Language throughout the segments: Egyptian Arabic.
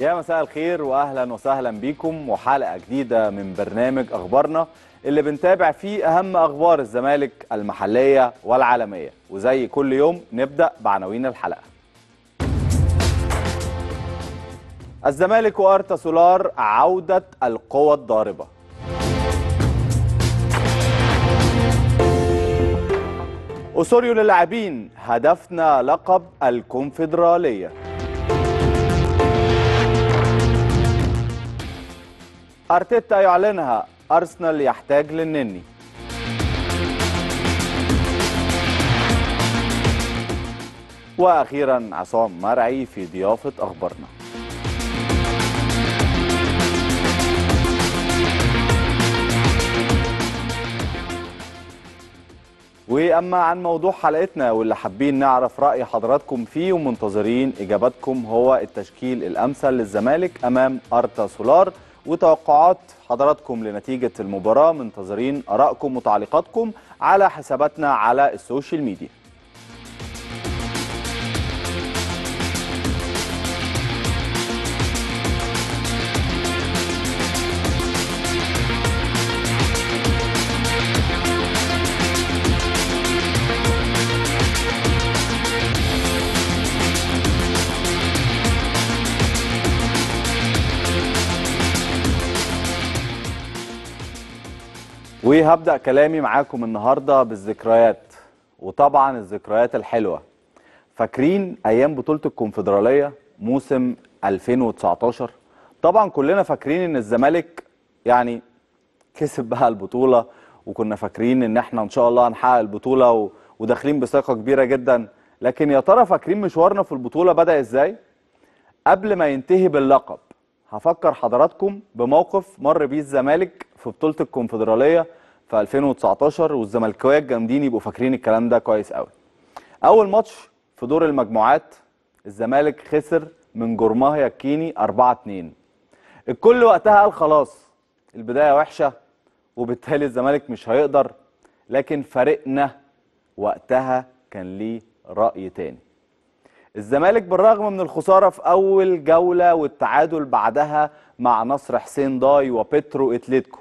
يا مساء الخير واهلا وسهلا بيكم وحلقه جديده من برنامج اخبارنا اللي بنتابع فيه اهم اخبار الزمالك المحليه والعالميه وزي كل يوم نبدا بعناوين الحلقه الزمالك وارتا سولار عوده القوى الضاربه أسوريو للاعبين هدفنا لقب الكونفدرالية أرتيتا يعلنها أرسنال يحتاج للنني وأخيرا عصام مرعي في ضيافة أخبارنا واما عن موضوع حلقتنا واللي حابين نعرف راي حضراتكم فيه ومنتظرين اجاباتكم هو التشكيل الامثل للزمالك امام ارتا سولار وتوقعات حضراتكم لنتيجه المباراه منتظرين ارائكم وتعليقاتكم على حساباتنا على السوشيال ميديا وهبدأ كلامي معاكم النهاردة بالذكريات وطبعا الذكريات الحلوة فاكرين أيام بطولة الكونفدرالية موسم 2019 طبعا كلنا فاكرين ان الزمالك يعني كسب بقى البطولة وكنا فاكرين ان احنا ان شاء الله هنحقق البطولة و... وداخلين بثقة كبيرة جدا لكن يا ترى فاكرين مشوارنا في البطولة بدأ ازاي؟ قبل ما ينتهي باللقب هفكر حضراتكم بموقف مر بيه الزمالك في بطوله الكونفدراليه في 2019 والزملكاويه الجامدين يبقوا فاكرين الكلام ده كويس قوي. اول ماتش في دور المجموعات الزمالك خسر من جورماهيا الكيني 4 2 الكل وقتها قال خلاص البدايه وحشه وبالتالي الزمالك مش هيقدر لكن فريقنا وقتها كان ليه راي تاني. الزمالك بالرغم من الخساره في اول جوله والتعادل بعدها مع نصر حسين داي وبيترو اتلتيكو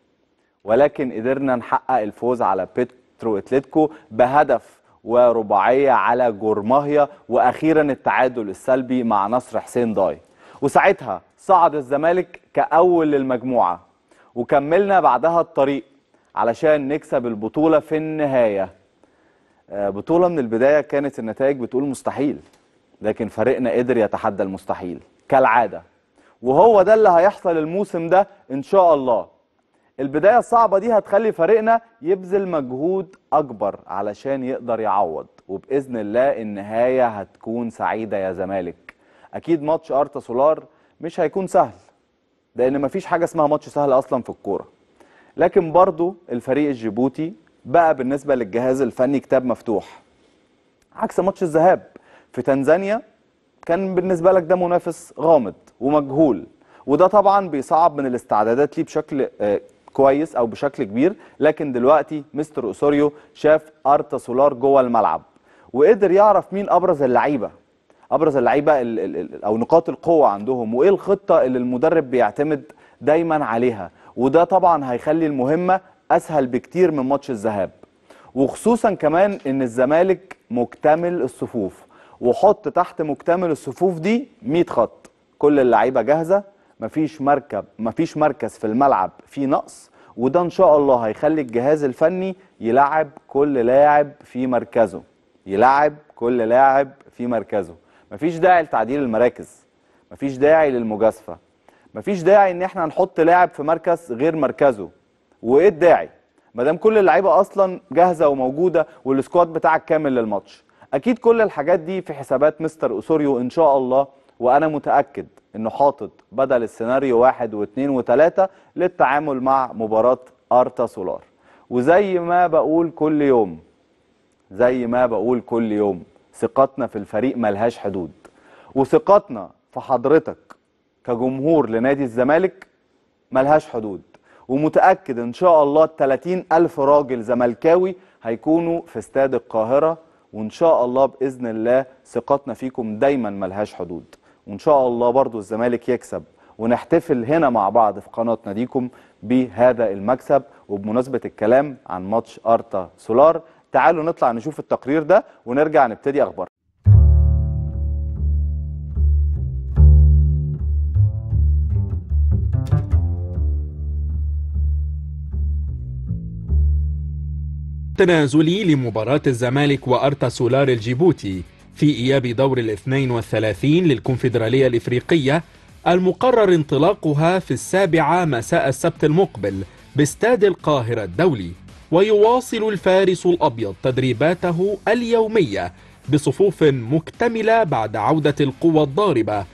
ولكن قدرنا نحقق الفوز على بيترو اتلتيكو بهدف ورباعيه على جورماهيا واخيرا التعادل السلبي مع نصر حسين داي وساعتها صعد الزمالك كاول للمجموعه وكملنا بعدها الطريق علشان نكسب البطوله في النهايه بطوله من البدايه كانت النتائج بتقول مستحيل لكن فريقنا قدر يتحدى المستحيل كالعاده وهو ده اللي هيحصل الموسم ده ان شاء الله البدايه الصعبه دي هتخلي فريقنا يبذل مجهود اكبر علشان يقدر يعوض وباذن الله النهايه هتكون سعيده يا زمالك اكيد ماتش ارتا سولار مش هيكون سهل لان مفيش حاجه اسمها ماتش سهل اصلا في الكوره لكن برضو الفريق الجيبوتي بقى بالنسبه للجهاز الفني كتاب مفتوح عكس ماتش الذهاب في تنزانيا كان بالنسبه لك ده منافس غامض ومجهول وده طبعا بيصعب من الاستعدادات ليه بشكل كويس او بشكل كبير لكن دلوقتي مستر اوسوريو شاف ارتا سولار جوه الملعب وقدر يعرف مين ابرز اللعيبه ابرز اللعيبه او نقاط القوه عندهم وايه الخطه اللي المدرب بيعتمد دايما عليها وده طبعا هيخلي المهمه اسهل بكتير من ماتش الذهاب وخصوصا كمان ان الزمالك مكتمل الصفوف وحط تحت مكتمل الصفوف دي 100 خط كل اللعيبه جاهزه مفيش مركب مفيش مركز في الملعب فيه نقص وده ان شاء الله هيخلي الجهاز الفني يلعب كل لاعب في مركزه يلعب كل لاعب في مركزه مفيش داعي لتعديل المراكز مفيش داعي للمجازفه مفيش داعي ان احنا نحط لاعب في مركز غير مركزه وايه الداعي ما دام كل اللعيبه اصلا جاهزه وموجوده والسكواد بتاعك كامل للماتش اكيد كل الحاجات دي في حسابات مستر اوسوريو ان شاء الله وانا متاكد انه حاطط بدل السيناريو واحد واثنين وثلاثه للتعامل مع مباراه ارتا سولار وزي ما بقول كل يوم زي ما بقول كل يوم ثقتنا في الفريق ملهاش حدود وثقتنا في حضرتك كجمهور لنادي الزمالك ملهاش حدود ومتأكد إن شاء الله 30 ألف راجل زملكاوي هيكونوا في استاد القاهرة وإن شاء الله بإذن الله ثقتنا فيكم دايما ملهاش حدود وان شاء الله برضو الزمالك يكسب ونحتفل هنا مع بعض في قناه ناديكم بهذا المكسب وبمناسبه الكلام عن ماتش ارتا سولار تعالوا نطلع نشوف التقرير ده ونرجع نبتدي اخبار تنازلي لمباراة الزمالك وأرتا سولار الجيبوتي في إياب دور الاثنين والثلاثين للكونفدرالية الإفريقية المقرر انطلاقها في السابعة مساء السبت المقبل باستاد القاهرة الدولي ويواصل الفارس الأبيض تدريباته اليومية بصفوف مكتملة بعد عودة القوة الضاربة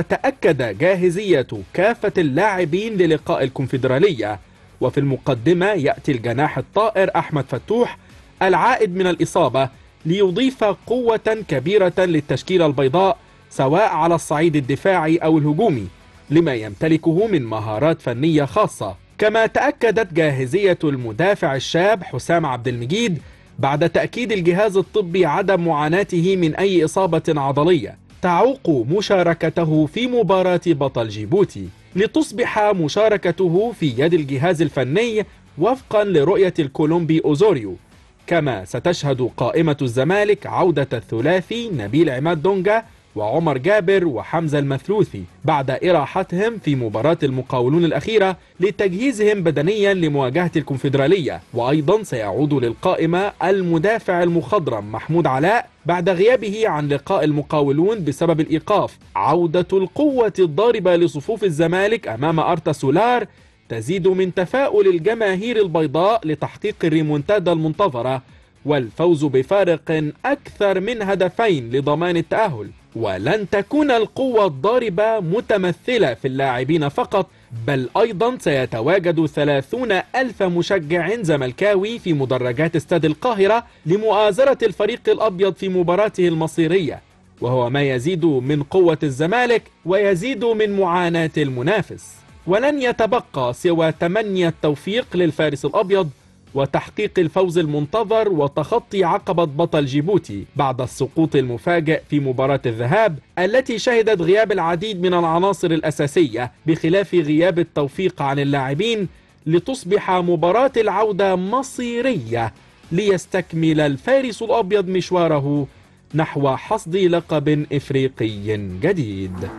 وتأكد جاهزية كافة اللاعبين للقاء الكونفدرالية وفي المقدمة يأتي الجناح الطائر أحمد فتوح العائد من الإصابة ليضيف قوة كبيرة للتشكيلة البيضاء سواء على الصعيد الدفاعي أو الهجومي لما يمتلكه من مهارات فنية خاصة كما تأكدت جاهزية المدافع الشاب حسام عبد المجيد بعد تأكيد الجهاز الطبي عدم معاناته من أي إصابة عضلية تعوق مشاركته في مباراة بطل جيبوتي لتصبح مشاركته في يد الجهاز الفني وفقا لرؤية الكولومبي أوزوريو كما ستشهد قائمة الزمالك عودة الثلاثي نبيل عماد دونجا وعمر جابر وحمزة المثلوثي بعد إراحتهم في مباراة المقاولون الأخيرة لتجهيزهم بدنيا لمواجهة الكونفدرالية وأيضا سيعود للقائمة المدافع المخضرم محمود علاء بعد غيابه عن لقاء المقاولون بسبب الإيقاف عودة القوة الضاربة لصفوف الزمالك أمام أرتا سولار تزيد من تفاؤل الجماهير البيضاء لتحقيق الريمونتادا المنتظرة والفوز بفارق أكثر من هدفين لضمان التأهل ولن تكون القوة الضاربة متمثلة في اللاعبين فقط بل أيضا سيتواجد ثلاثون ألف مشجع زملكاوي في مدرجات استاد القاهرة لمؤازرة الفريق الأبيض في مباراته المصيرية وهو ما يزيد من قوة الزمالك ويزيد من معاناة المنافس ولن يتبقى سوى تمني التوفيق للفارس الأبيض وتحقيق الفوز المنتظر وتخطي عقبة بطل جيبوتي بعد السقوط المفاجئ في مباراة الذهاب التي شهدت غياب العديد من العناصر الأساسية بخلاف غياب التوفيق عن اللاعبين لتصبح مباراة العودة مصيرية ليستكمل الفارس الأبيض مشواره نحو حصد لقب إفريقي جديد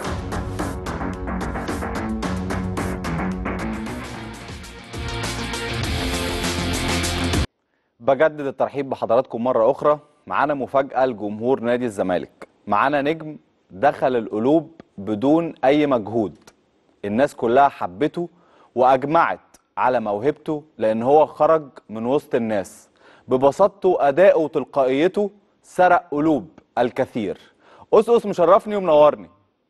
بجدد الترحيب بحضراتكم مرة أخرى معانا مفاجأة لجمهور نادي الزمالك معانا نجم دخل القلوب بدون أي مجهود الناس كلها حبته وأجمعت على موهبته لأن هو خرج من وسط الناس ببساطته أدائه وتلقائيته سرق قلوب الكثير أسقس مشرفني ومنورني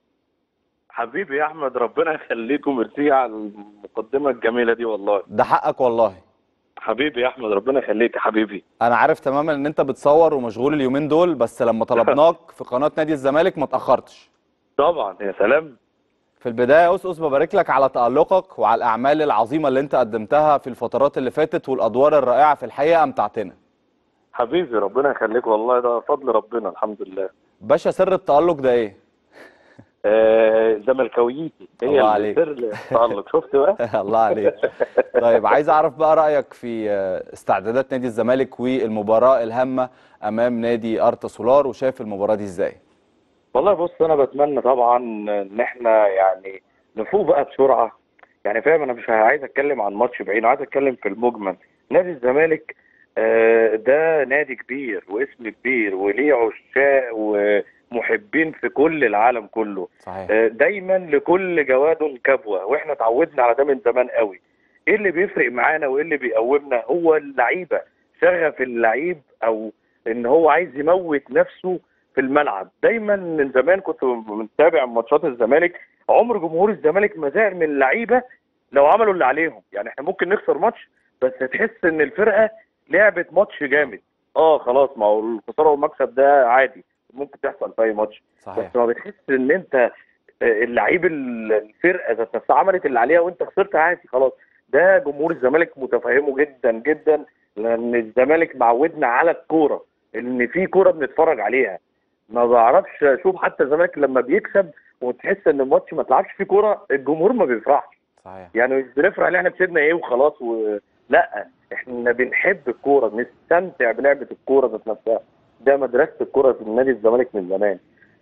حبيبي يا احمد ربنا يخليكم ميرسي على المقدمه الجميله دي والله ده حقك والله حبيبي يا احمد ربنا يخليك يا حبيبي انا عارف تماما ان انت بتصور ومشغول اليومين دول بس لما طلبناك في قناه نادي الزمالك ما تاخرتش طبعا يا سلام في البدايه يا اسقس ببارك لك على تالقك وعلى الاعمال العظيمه اللي انت قدمتها في الفترات اللي فاتت والادوار الرائعه في الحقيقه امتعتنا حبيبي ربنا يخليك والله ده فضل ربنا الحمد لله باشا سر التالق ده ايه آه زملكاويتي هي الله عليك. سر التألق شفت بقى الله عليك طيب عايز اعرف بقى رايك في استعدادات نادي الزمالك والمباراه الهامه امام نادي ارتا سولار وشايف المباراه دي ازاي والله بص انا بتمنى طبعا ان احنا يعني نفوق بقى بسرعه يعني فاهم انا مش عايز اتكلم عن ماتش بعيد عايز اتكلم في المجمل نادي الزمالك آه، ده نادي كبير واسم كبير وليه عشاق ومحبين في كل العالم كله صحيح آه، دايما لكل جواد كبوه واحنا اتعودنا على ده من زمان قوي ايه اللي بيفرق معانا وايه اللي بيقومنا هو اللعيبه شغف اللعيب او ان هو عايز يموت نفسه في الملعب دايما من زمان كنت متابع ماتشات الزمالك عمر جمهور الزمالك ما زعل من اللعيبه لو عملوا اللي عليهم يعني احنا ممكن نخسر ماتش بس تحس ان الفرقه لعبت ماتش جامد اه خلاص ما هو الخساره والمكسب ده عادي ممكن تحصل في اي ماتش صحيح بس ما بتحس ان انت آه، اللعيب ال- الفرقه ذات نفسها عملت اللي عليها وانت خسرت عادي خلاص ده جمهور الزمالك متفهمه جدا جدا لان الزمالك معودنا على الكوره ان في كوره بنتفرج عليها ما بعرفش اشوف حتى الزمالك لما بيكسب وتحس ان الماتش ما تلعبش فيه كوره الجمهور ما بيفرحش صحيح يعني مش بنفرح ان احنا كسبنا ايه وخلاص و... لا احنا بنحب الكوره بنستمتع بلعبه الكوره ذات نفسها ده مدرسه الكوره في نادي الزمالك من زمان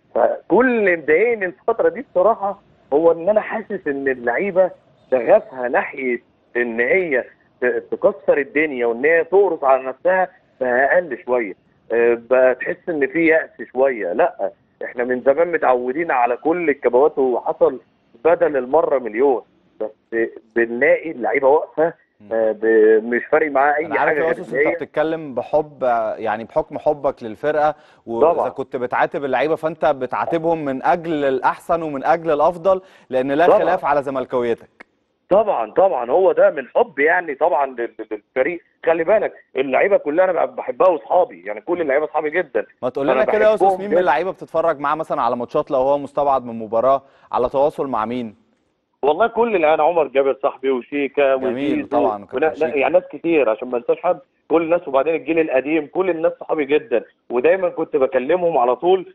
فكل اللي مضايقني الفتره دي بصراحه هو ان انا حاسس ان اللعيبه شغفها ناحيه ان هي ت- تكسر الدنيا وان هي تقرص على نفسها بقى اقل شويه آه، بقى تحس ان في يأس شويه لا احنا من زمان متعودين على كل الكبوات وحصل بدل المره مليون بس بنلاقي اللعيبه واقفه آه، ب- مش فارق معاها اي انا عارف حاجه يا غير اسس إن انت هي بتتكلم بحب يعني بحكم حبك للفرقه واذا طبعا. كنت بتعاتب اللعيبه فانت بتعاتبهم من اجل الاحسن ومن اجل الافضل لان لا طبعا. خلاف على زملكاويتك طبعا طبعا هو ده من حب يعني طبعا لل- للفريق خلي بالك اللعيبه كلها انا بحبها واصحابي يعني كل اللعيبه اصحابي جدا ما تقول أنا لنا كده يا اسس بحبهم مين من جدا. اللعيبه بتتفرج معاه مثلا على ماتشات لو هو مستبعد من مباراه على تواصل مع مين والله كل الان عمر جابر صاحبي وشيكا جميل وزيزو طبعا، كابتن ونا- شيكا. يعني ناس كتير عشان ما انساش حد كل الناس وبعدين الجيل القديم كل الناس صحابي جدا ودايما كنت بكلمهم على طول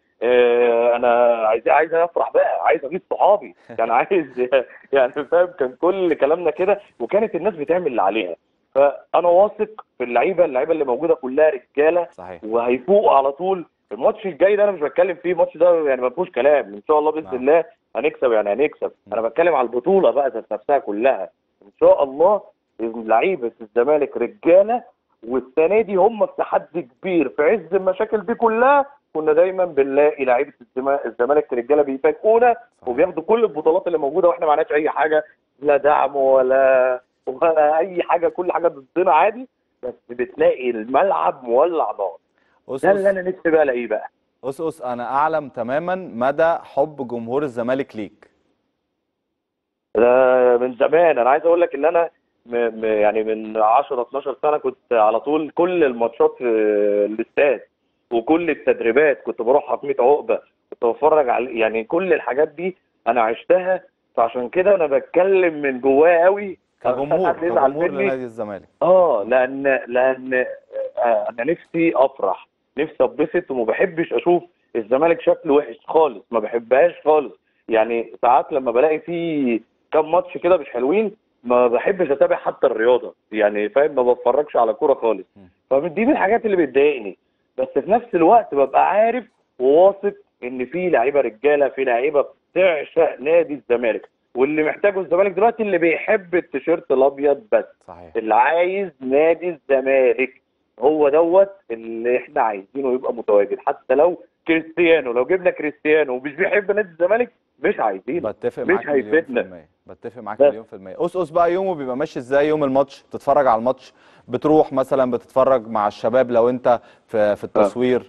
آه انا عايز عايز افرح بقى عايز اجيب صحابي يعني عايز يعني فاهم كان كل كلامنا كده وكانت الناس بتعمل اللي عليها فانا واثق في اللعيبه اللعيبه اللي موجوده كلها رجاله صحيح وهيفوقوا على طول الماتش الجاي ده انا مش بتكلم فيه الماتش ده يعني ما فيهوش كلام ان شاء الله باذن نعم. الله هنكسب يعني هنكسب انا بتكلم على البطوله بقى ذات نفسها كلها ان شاء الله لعيبه الزمالك رجاله والسنه دي هم في تحدي كبير في عز المشاكل دي كلها كنا دايما بنلاقي لعيبه الزما- الزمالك رجاله بيفاجئونا وبياخدوا كل البطولات اللي موجوده واحنا ما عندناش اي حاجه لا دعم ولا ولا اي حاجه كل حاجه ضدنا عادي بس بتلاقي الملعب مولع نار ده اللي اسس انا نفسي بقى الاقيه بقى اسس انا اعلم تماما مدى حب جمهور الزمالك ليك ده من زمان انا عايز اقول لك ان انا م م يعني من 10 12 سنه كنت على طول كل الماتشات في الاستاد وكل التدريبات كنت بروحها في 100 عقبه كنت بتفرج على يعني كل الحاجات دي انا عشتها فعشان كده انا بتكلم من جوايا قوي كجمهور حد يزعل كجمهور مني. لنادي الزمالك اه لان لان آه، انا نفسي افرح نفسي اتبسط وما بحبش اشوف الزمالك شكله وحش خالص ما بحبهاش خالص يعني ساعات لما بلاقي فيه كام ماتش كده مش حلوين ما بحبش اتابع حتى الرياضه يعني فاهم ما بتفرجش على كوره خالص فدي من الحاجات اللي بتضايقني بس في نفس الوقت ببقى عارف وواثق ان في لعيبه رجاله في لعيبه بتعشق نادي الزمالك واللي محتاجه الزمالك دلوقتي اللي بيحب التيشيرت الابيض بس صحيح اللي عايز نادي الزمالك هو دوت اللي احنا عايزينه يبقى متواجد حتى لو كريستيانو لو جبنا كريستيانو ومش بيحب نادي الزمالك مش عايزينه بتفق مش معاك مليون في هيفيدنا. المية بتفق معاك بس. مليون في المية أس أس بقى يومه بيبقى ماشي ازاي يوم الماتش بتتفرج على الماتش بتروح مثلا بتتفرج مع الشباب لو انت في في التصوير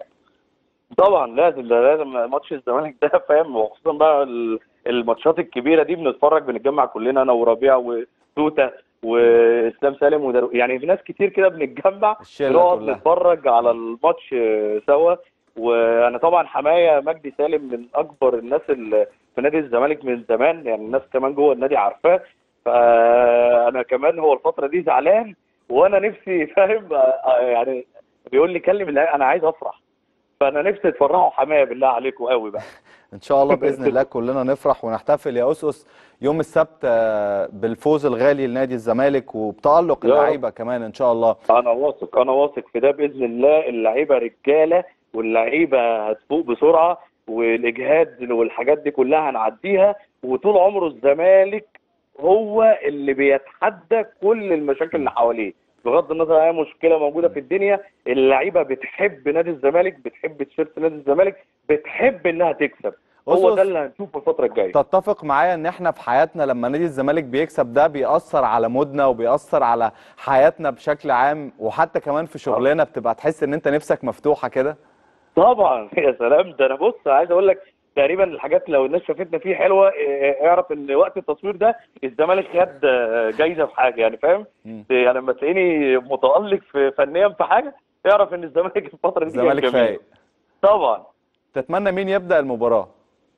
طبعا لازم ده لازم ماتش الزمالك ده فاهم وخصوصا بقى ال- الماتشات الكبيره دي بنتفرج بنتجمع كلنا انا وربيع وتوته واسلام سالم ودرو يعني في ناس كتير كده بنتجمع الشلة نقعد كلها. نتفرج على الماتش آه، سوا وانا طبعا حمايه مجدي سالم من اكبر الناس اللي في نادي الزمالك من زمان يعني الناس كمان جوه النادي عارفاه فانا كمان هو الفتره دي زعلان وانا نفسي فاهم آه، آه، يعني بيقول لي كلم اللعيبة، انا عايز افرح فانا نفسي تفرحوا حمايه بالله عليكم قوي بقى ان شاء الله باذن الله كلنا نفرح ونحتفل يا أس أس يوم السبت آه، بالفوز الغالي لنادي الزمالك وبتألق يا رب. اللعيبه كمان ان شاء الله انا واثق انا واثق في ده باذن الله اللعيبه رجاله واللعيبه هتفوق بسرعه والاجهاد والحاجات دي كلها هنعديها وطول عمره الزمالك هو اللي بيتحدى كل المشاكل اللي حواليه بغض النظر عن اي مشكله موجوده في الدنيا اللعيبه بتحب نادي الزمالك بتحب تيشيرت نادي الزمالك بتحب انها تكسب هو أس ده أس اللي هنشوفه الفتره الجايه تتفق معايا ان احنا في حياتنا لما نادي الزمالك بيكسب ده بيأثر على مودنا وبيأثر على حياتنا بشكل عام وحتى كمان في شغلنا بتبقى تحس ان انت نفسك مفتوحه كده طبعا يا سلام ده انا بص عايز اقول لك تقريبا الحاجات لو الناس شافتنا فيه حلوه اه، اعرف ان وقت التصوير ده الزمالك خد اه، جايزه في حاجه يعني فاهم مم. يعني لما تلاقيني متالق في فنيا في حاجه اعرف ان الزمالك الفتره دي كان الزمالك جميل. فايق طبعا تتمنى مين يبدأ المباراة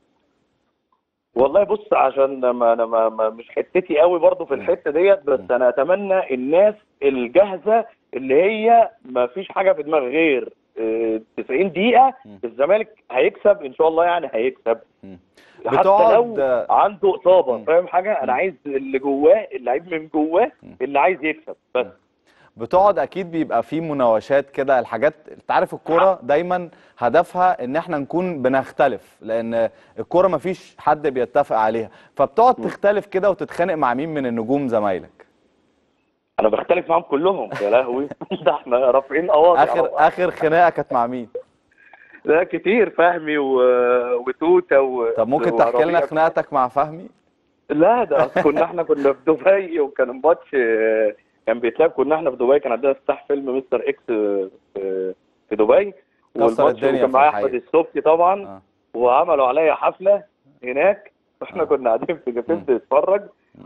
والله بص عشان ما انا ما ما مش حتتي قوي برضو في الحته ديت بس انا اتمنى الناس الجاهزه اللي هي ما فيش حاجه في دماغ غير آه، 90 دقيقه مم. الزمالك هيكسب ان شاء الله يعني هيكسب مم. حتى بتقعد- لو عنده اصابه مم. فاهم حاجه انا عايز اللي جواه اللعيب من جواه مم. اللي عايز يكسب بس بتقعد اكيد بيبقى في مناوشات كده الحاجات انت عارف الكوره دايما هدفها ان احنا نكون بنختلف لان الكوره مفيش حد بيتفق عليها فبتقعد تختلف كده وتتخانق مع مين من النجوم زمايلك انا بختلف معاهم كلهم يا لهوي ده احنا رافعين قواضي على اخر بعض. اخر خناقه كانت مع مين لا كتير فهمي و... وتوته و... طب ممكن تحكي لنا وربيع. خناقتك مع فهمي لا ده أصل كنا احنا كنا في دبي وكان الماتش آه، كان بيتلعب كنا احنا في دبي كان عندنا افتتاح فيلم مستر اكس آه، في في دبي والماتش الدنيا وكان في معايا الحقيقة. احمد السبكي طبعا آه. وعملوا عليا حفله هناك واحنا كنا قاعدين في جفيف نتفرج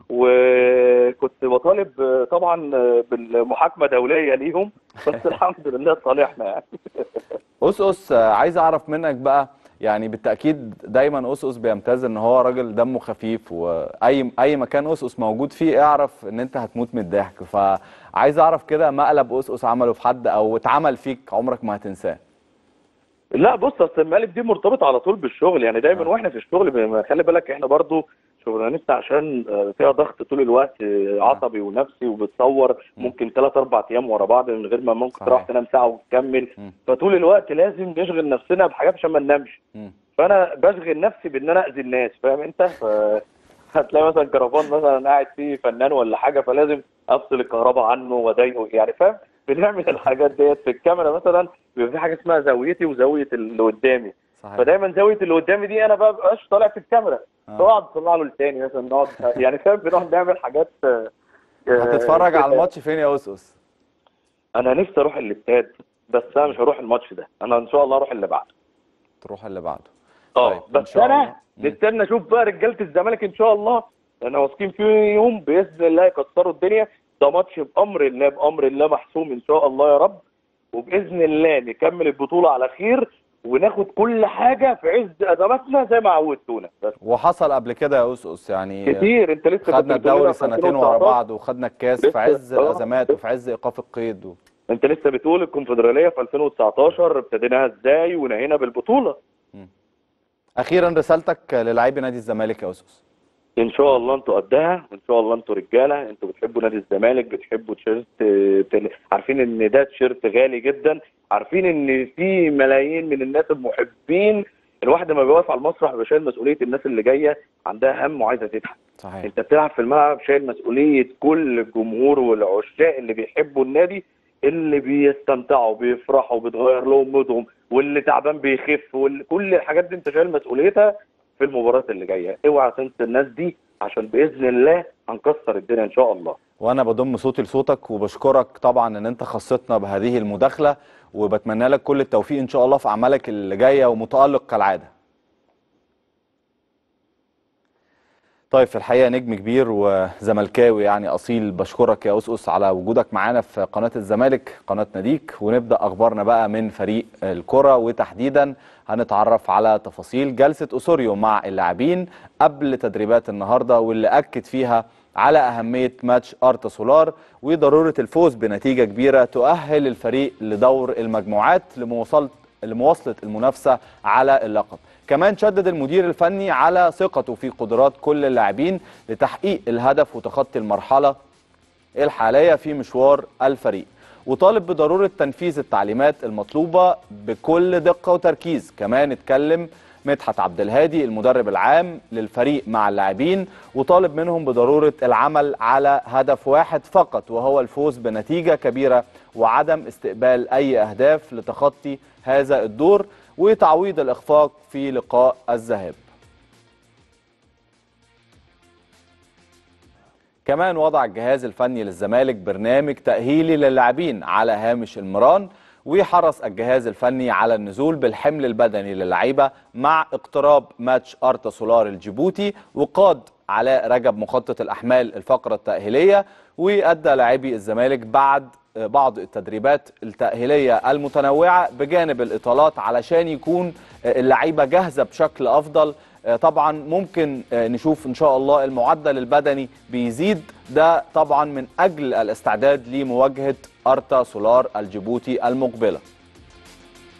وكنت بطالب آه، طبعا آه، بالمحاكمه دوليه ليهم بس الحمد لله صالحنا يعني أسقس آه، عايز اعرف منك بقى يعني بالتاكيد دايما أسقس بيمتاز ان هو راجل دمه خفيف واي اي مكان أسقس موجود فيه اعرف ان انت هتموت من الضحك فعايز اعرف كده مقلب أسقس عمله في حد او اتعمل فيك عمرك ما هتنساه لا بص اصل المقالب دي مرتبطه على طول بالشغل يعني دايما آه. واحنا في الشغل ب- خلي بالك احنا برضو شغلانتنا عشان آه، فيها ضغط طول الوقت آه، عصبي ونفسي وبتصور مم. ممكن ثلاث اربع ايام ورا بعض من غير ما ممكن صحيح. تروح تنام ساعه وتكمل مم. فطول الوقت لازم نشغل نفسنا بحاجات عشان ما ننامش مم. فانا بشغل نفسي بان انا اذي الناس فاهم انت ف... هتلاقي مثلا كرفان مثلا قاعد فيه فنان ولا حاجه فلازم افصل الكهرباء عنه واضايقه يعني فاهم بنعمل الحاجات ديت في الكاميرا مثلا بيبقى في حاجه اسمها زاويتي وزاويه اللي قدامي صحيح فدايما زاويه اللي قدامي دي انا بقى بقاش طالع في الكاميرا آه. فاقعد اطلع له لساني مثلا نقعد يعني فاهم بنقعد نعمل حاجات آه، آه، هتتفرج على كده. الماتش فين يا أسقس انا نفسي اروح الاستاد بس انا مش هروح الماتش ده انا ان شاء الله اروح اللي بعده تروح اللي بعده اه طيب، إن بس شاء الله. انا مم. نستنى اشوف بقى رجاله الزمالك ان شاء الله لان واثقين فيه يوم باذن الله يكسروا الدنيا ده ماتش بامر الله بامر الله محسوم ان شاء الله يا رب وباذن الله نكمل البطوله على خير وناخد كل حاجه في عز ازماتنا زي ما عودتونا بس وحصل قبل كده يا أسقس يعني كتير انت لسه كنت خدنا بتقول لنا الدوري في سنتين ورا 2019 بعض وخدنا الكاس في لسه- عز آه. الازمات وفي عز ايقاف القيد و... انت لسه بتقول الكونفدراليه في 2019 ابتديناها ازاي ونهينا بالبطوله اخيرا رسالتك للاعبي نادي الزمالك يا اسس ان شاء الله انتوا قدها ان شاء الله انتوا رجاله انتوا بتحبوا نادي الزمالك بتحبوا تيشيرت آه، تل- عارفين ان ده تيشيرت غالي جدا عارفين ان في ملايين من الناس المحبين الواحد لما بيوقف على المسرح بيبقى شايل مسؤوليه الناس اللي جايه عندها هم وعايزه تضحك صحيح انت بتلعب في الملعب شايل مسؤوليه كل الجمهور والعشاق اللي بيحبوا النادي اللي بيستمتعوا بيفرحوا بتغير لهم مودهم واللي تعبان بيخف وكل الحاجات دي انت شايل مسؤوليتها في المباراه اللي جايه اوعى تنسى الناس دي عشان باذن الله هنكسر الدنيا ان شاء الله وانا بضم صوتي لصوتك وبشكرك طبعا ان انت خصتنا بهذه المداخله وبتمنى لك كل التوفيق ان شاء الله في اعمالك اللي جايه ومتالق كالعاده طيب في الحقيقه نجم كبير وزملكاوي يعني اصيل بشكرك يا اسقس على وجودك معانا في قناه الزمالك قناه ناديك ونبدا اخبارنا بقى من فريق الكره وتحديدا هنتعرف على تفاصيل جلسه اسوريو مع اللاعبين قبل تدريبات النهارده واللي اكد فيها على اهميه ماتش ارتا سولار وضروره الفوز بنتيجه كبيره تؤهل الفريق لدور المجموعات لمواصله لمواصله المنافسه على اللقب كمان شدد المدير الفني على ثقته في قدرات كل اللاعبين لتحقيق الهدف وتخطي المرحله الحاليه في مشوار الفريق وطالب بضروره تنفيذ التعليمات المطلوبه بكل دقه وتركيز كمان اتكلم مدحت عبد الهادي المدرب العام للفريق مع اللاعبين وطالب منهم بضروره العمل على هدف واحد فقط وهو الفوز بنتيجه كبيره وعدم استقبال اي اهداف لتخطي هذا الدور وتعويض الاخفاق في لقاء الذهاب كمان وضع الجهاز الفني للزمالك برنامج تأهيلي للاعبين على هامش المران وحرص الجهاز الفني على النزول بالحمل البدني للعيبة مع اقتراب ماتش أرتا سولار الجيبوتي وقاد علاء رجب مخطط الأحمال الفقرة التأهيلية وأدى لاعبي الزمالك بعد بعض التدريبات التأهيلية المتنوعة بجانب الإطالات علشان يكون اللعيبة جاهزة بشكل أفضل طبعا ممكن نشوف ان شاء الله المعدل البدني بيزيد ده طبعا من اجل الاستعداد لمواجهه ارتا سولار الجيبوتي المقبله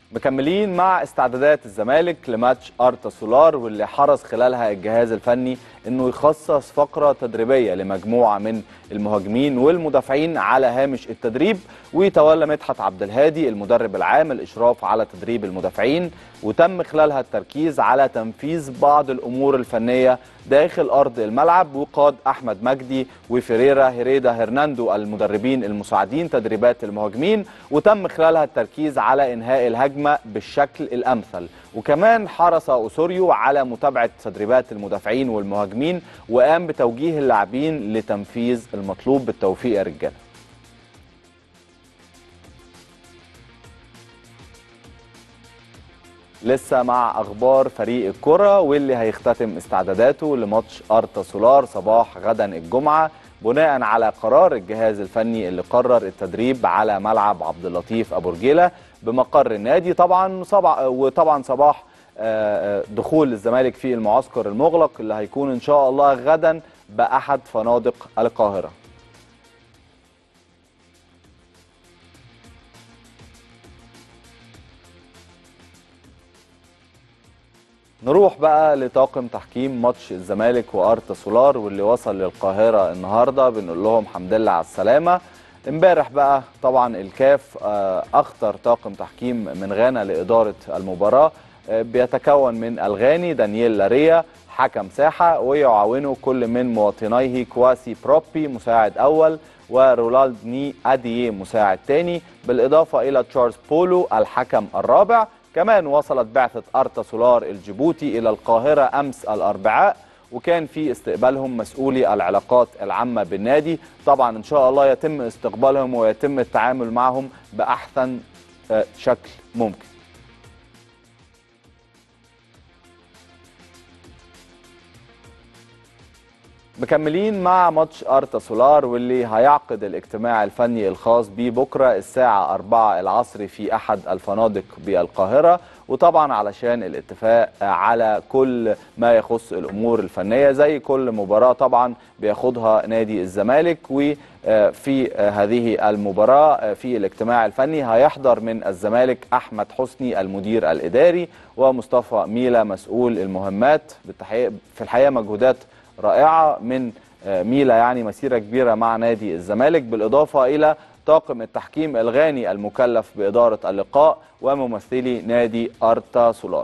مكملين مع استعدادات الزمالك لماتش ارتا سولار واللي حرص خلالها الجهاز الفني انه يخصص فقره تدريبيه لمجموعه من المهاجمين والمدافعين على هامش التدريب وتولى مدحت عبد الهادي المدرب العام الاشراف على تدريب المدافعين وتم خلالها التركيز على تنفيذ بعض الامور الفنيه داخل ارض الملعب وقاد احمد مجدي وفيريرا هيريدا هرناندو المدربين المساعدين تدريبات المهاجمين وتم خلالها التركيز على انهاء الهجمه بالشكل الامثل وكمان حرص اوسوريو على متابعه تدريبات المدافعين والمهاجمين وقام بتوجيه اللاعبين لتنفيذ المطلوب بالتوفيق يا رجاله لسه مع اخبار فريق الكره واللي هيختتم استعداداته لماتش ارتا سولار صباح غدا الجمعه بناء على قرار الجهاز الفني اللي قرر التدريب على ملعب عبد اللطيف ابو رجيله بمقر النادي طبعا صبع وطبعا صباح آه، آه، دخول الزمالك في المعسكر المغلق اللي هيكون ان شاء الله غدا باحد فنادق القاهره نروح بقى لطاقم تحكيم ماتش الزمالك وارتا سولار واللي وصل للقاهره النهارده بنقول لهم الحمد لله على السلامه امبارح بقى طبعا الكاف آه، اختر طاقم تحكيم من غانا لاداره المباراه آه، بيتكون من الغاني دانييل لاريا حكم ساحه ويعاونه كل من مواطنيه كواسي بروبي مساعد اول ورولالد ني اديي مساعد تاني بالاضافه الى تشارلز بولو الحكم الرابع كمان وصلت بعثة أرتا سولار الجيبوتي إلى القاهرة أمس الأربعاء وكان في استقبالهم مسؤولي العلاقات العامة بالنادي طبعا إن شاء الله يتم استقبالهم ويتم التعامل معهم بأحسن آه، شكل ممكن مكملين مع ماتش ارتا سولار واللي هيعقد الاجتماع الفني الخاص بيه بكره الساعه 4 العصر في احد الفنادق بالقاهره وطبعا علشان الاتفاق على كل ما يخص الامور الفنيه زي كل مباراه طبعا بياخدها نادي الزمالك وفي هذه المباراه في الاجتماع الفني هيحضر من الزمالك احمد حسني المدير الاداري ومصطفى ميلا مسؤول المهمات بالتحقيق في الحقيقه مجهودات رائعه من آه، ميلا يعني مسيره كبيره مع نادي الزمالك بالاضافه الى طاقم التحكيم الغاني المكلف باداره اللقاء وممثلي نادي ارتا سولار.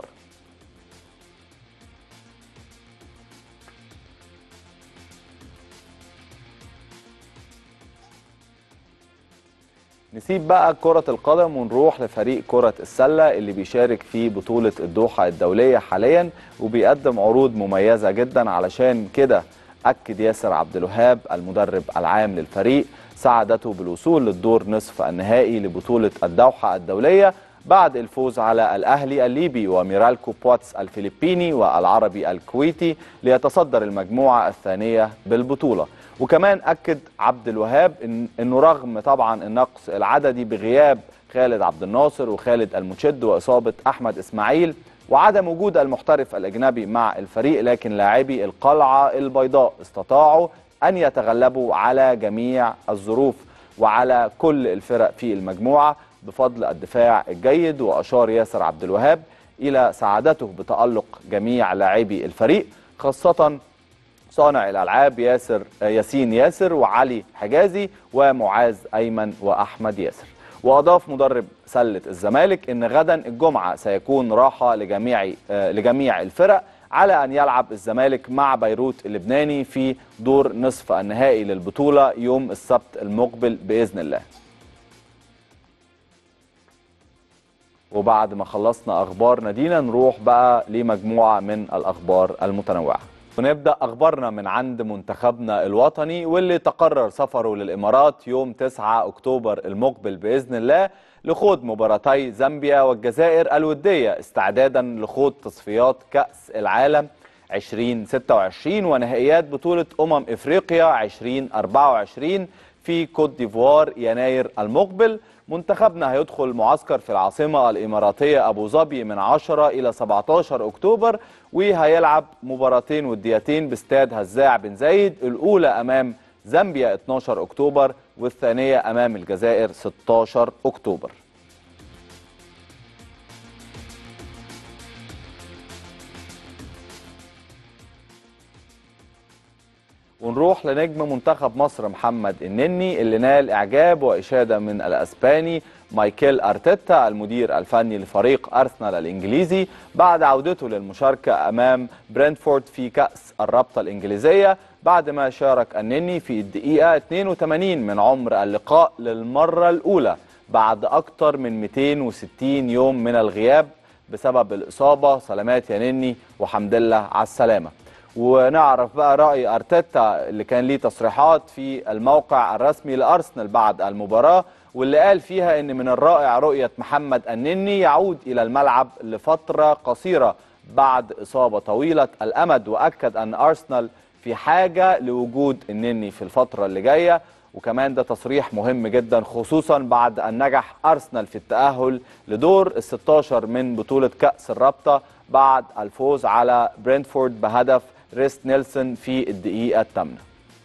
نسيب بقى كرة القدم ونروح لفريق كرة السلة اللي بيشارك في بطولة الدوحة الدولية حاليا وبيقدم عروض مميزة جدا علشان كده أكد ياسر عبد الوهاب المدرب العام للفريق سعادته بالوصول للدور نصف النهائي لبطولة الدوحة الدولية بعد الفوز على الأهلي الليبي وميرالكو بواتس الفلبيني والعربي الكويتي ليتصدر المجموعة الثانية بالبطولة وكمان أكد عبد الوهاب إن إنه رغم طبعا النقص العددي بغياب خالد عبد الناصر وخالد المشد وإصابة أحمد إسماعيل وعدم وجود المحترف الأجنبي مع الفريق لكن لاعبي القلعة البيضاء استطاعوا أن يتغلبوا على جميع الظروف وعلى كل الفرق في المجموعة بفضل الدفاع الجيد وأشار ياسر عبد الوهاب إلى سعادته بتألق جميع لاعبي الفريق خاصة صانع الالعاب ياسر ياسين ياسر وعلي حجازي ومعاذ ايمن واحمد ياسر واضاف مدرب سله الزمالك ان غدا الجمعه سيكون راحه لجميع آه، لجميع الفرق على ان يلعب الزمالك مع بيروت اللبناني في دور نصف النهائي للبطوله يوم السبت المقبل باذن الله وبعد ما خلصنا اخبار نادينا نروح بقى لمجموعه من الاخبار المتنوعه ونبدا اخبارنا من عند منتخبنا الوطني واللي تقرر سفره للامارات يوم 9 اكتوبر المقبل باذن الله لخوض مباراتي زامبيا والجزائر الوديه استعدادا لخوض تصفيات كاس العالم 2026 ونهائيات بطوله امم افريقيا 2024 في كوت ديفوار يناير المقبل منتخبنا هيدخل معسكر في العاصمة الإماراتية أبو ظبي من 10 إلى 17 أكتوبر وهيلعب مباراتين وديتين باستاد هزاع بن زايد الأولى أمام زامبيا 12 أكتوبر والثانية أمام الجزائر 16 أكتوبر ونروح لنجم منتخب مصر محمد النني اللي نال اعجاب واشاده من الاسباني مايكل ارتيتا المدير الفني لفريق ارسنال الانجليزي بعد عودته للمشاركه امام برنتفورد في كاس الرابطه الانجليزيه بعد ما شارك النني في الدقيقه 82 من عمر اللقاء للمره الاولى بعد اكثر من 260 يوم من الغياب بسبب الاصابه سلامات يا نني وحمد لله على السلامه ونعرف بقى راي ارتيتا اللي كان ليه تصريحات في الموقع الرسمي لارسنال بعد المباراه واللي قال فيها ان من الرائع رؤيه محمد النني يعود الى الملعب لفتره قصيره بعد اصابه طويله الامد واكد ان ارسنال في حاجه لوجود النني في الفتره اللي جايه وكمان ده تصريح مهم جدا خصوصا بعد ان نجح ارسنال في التاهل لدور ال 16 من بطوله كاس الرابطه بعد الفوز على برينتفورد بهدف ريس نيلسون في الدقيقه الثامنه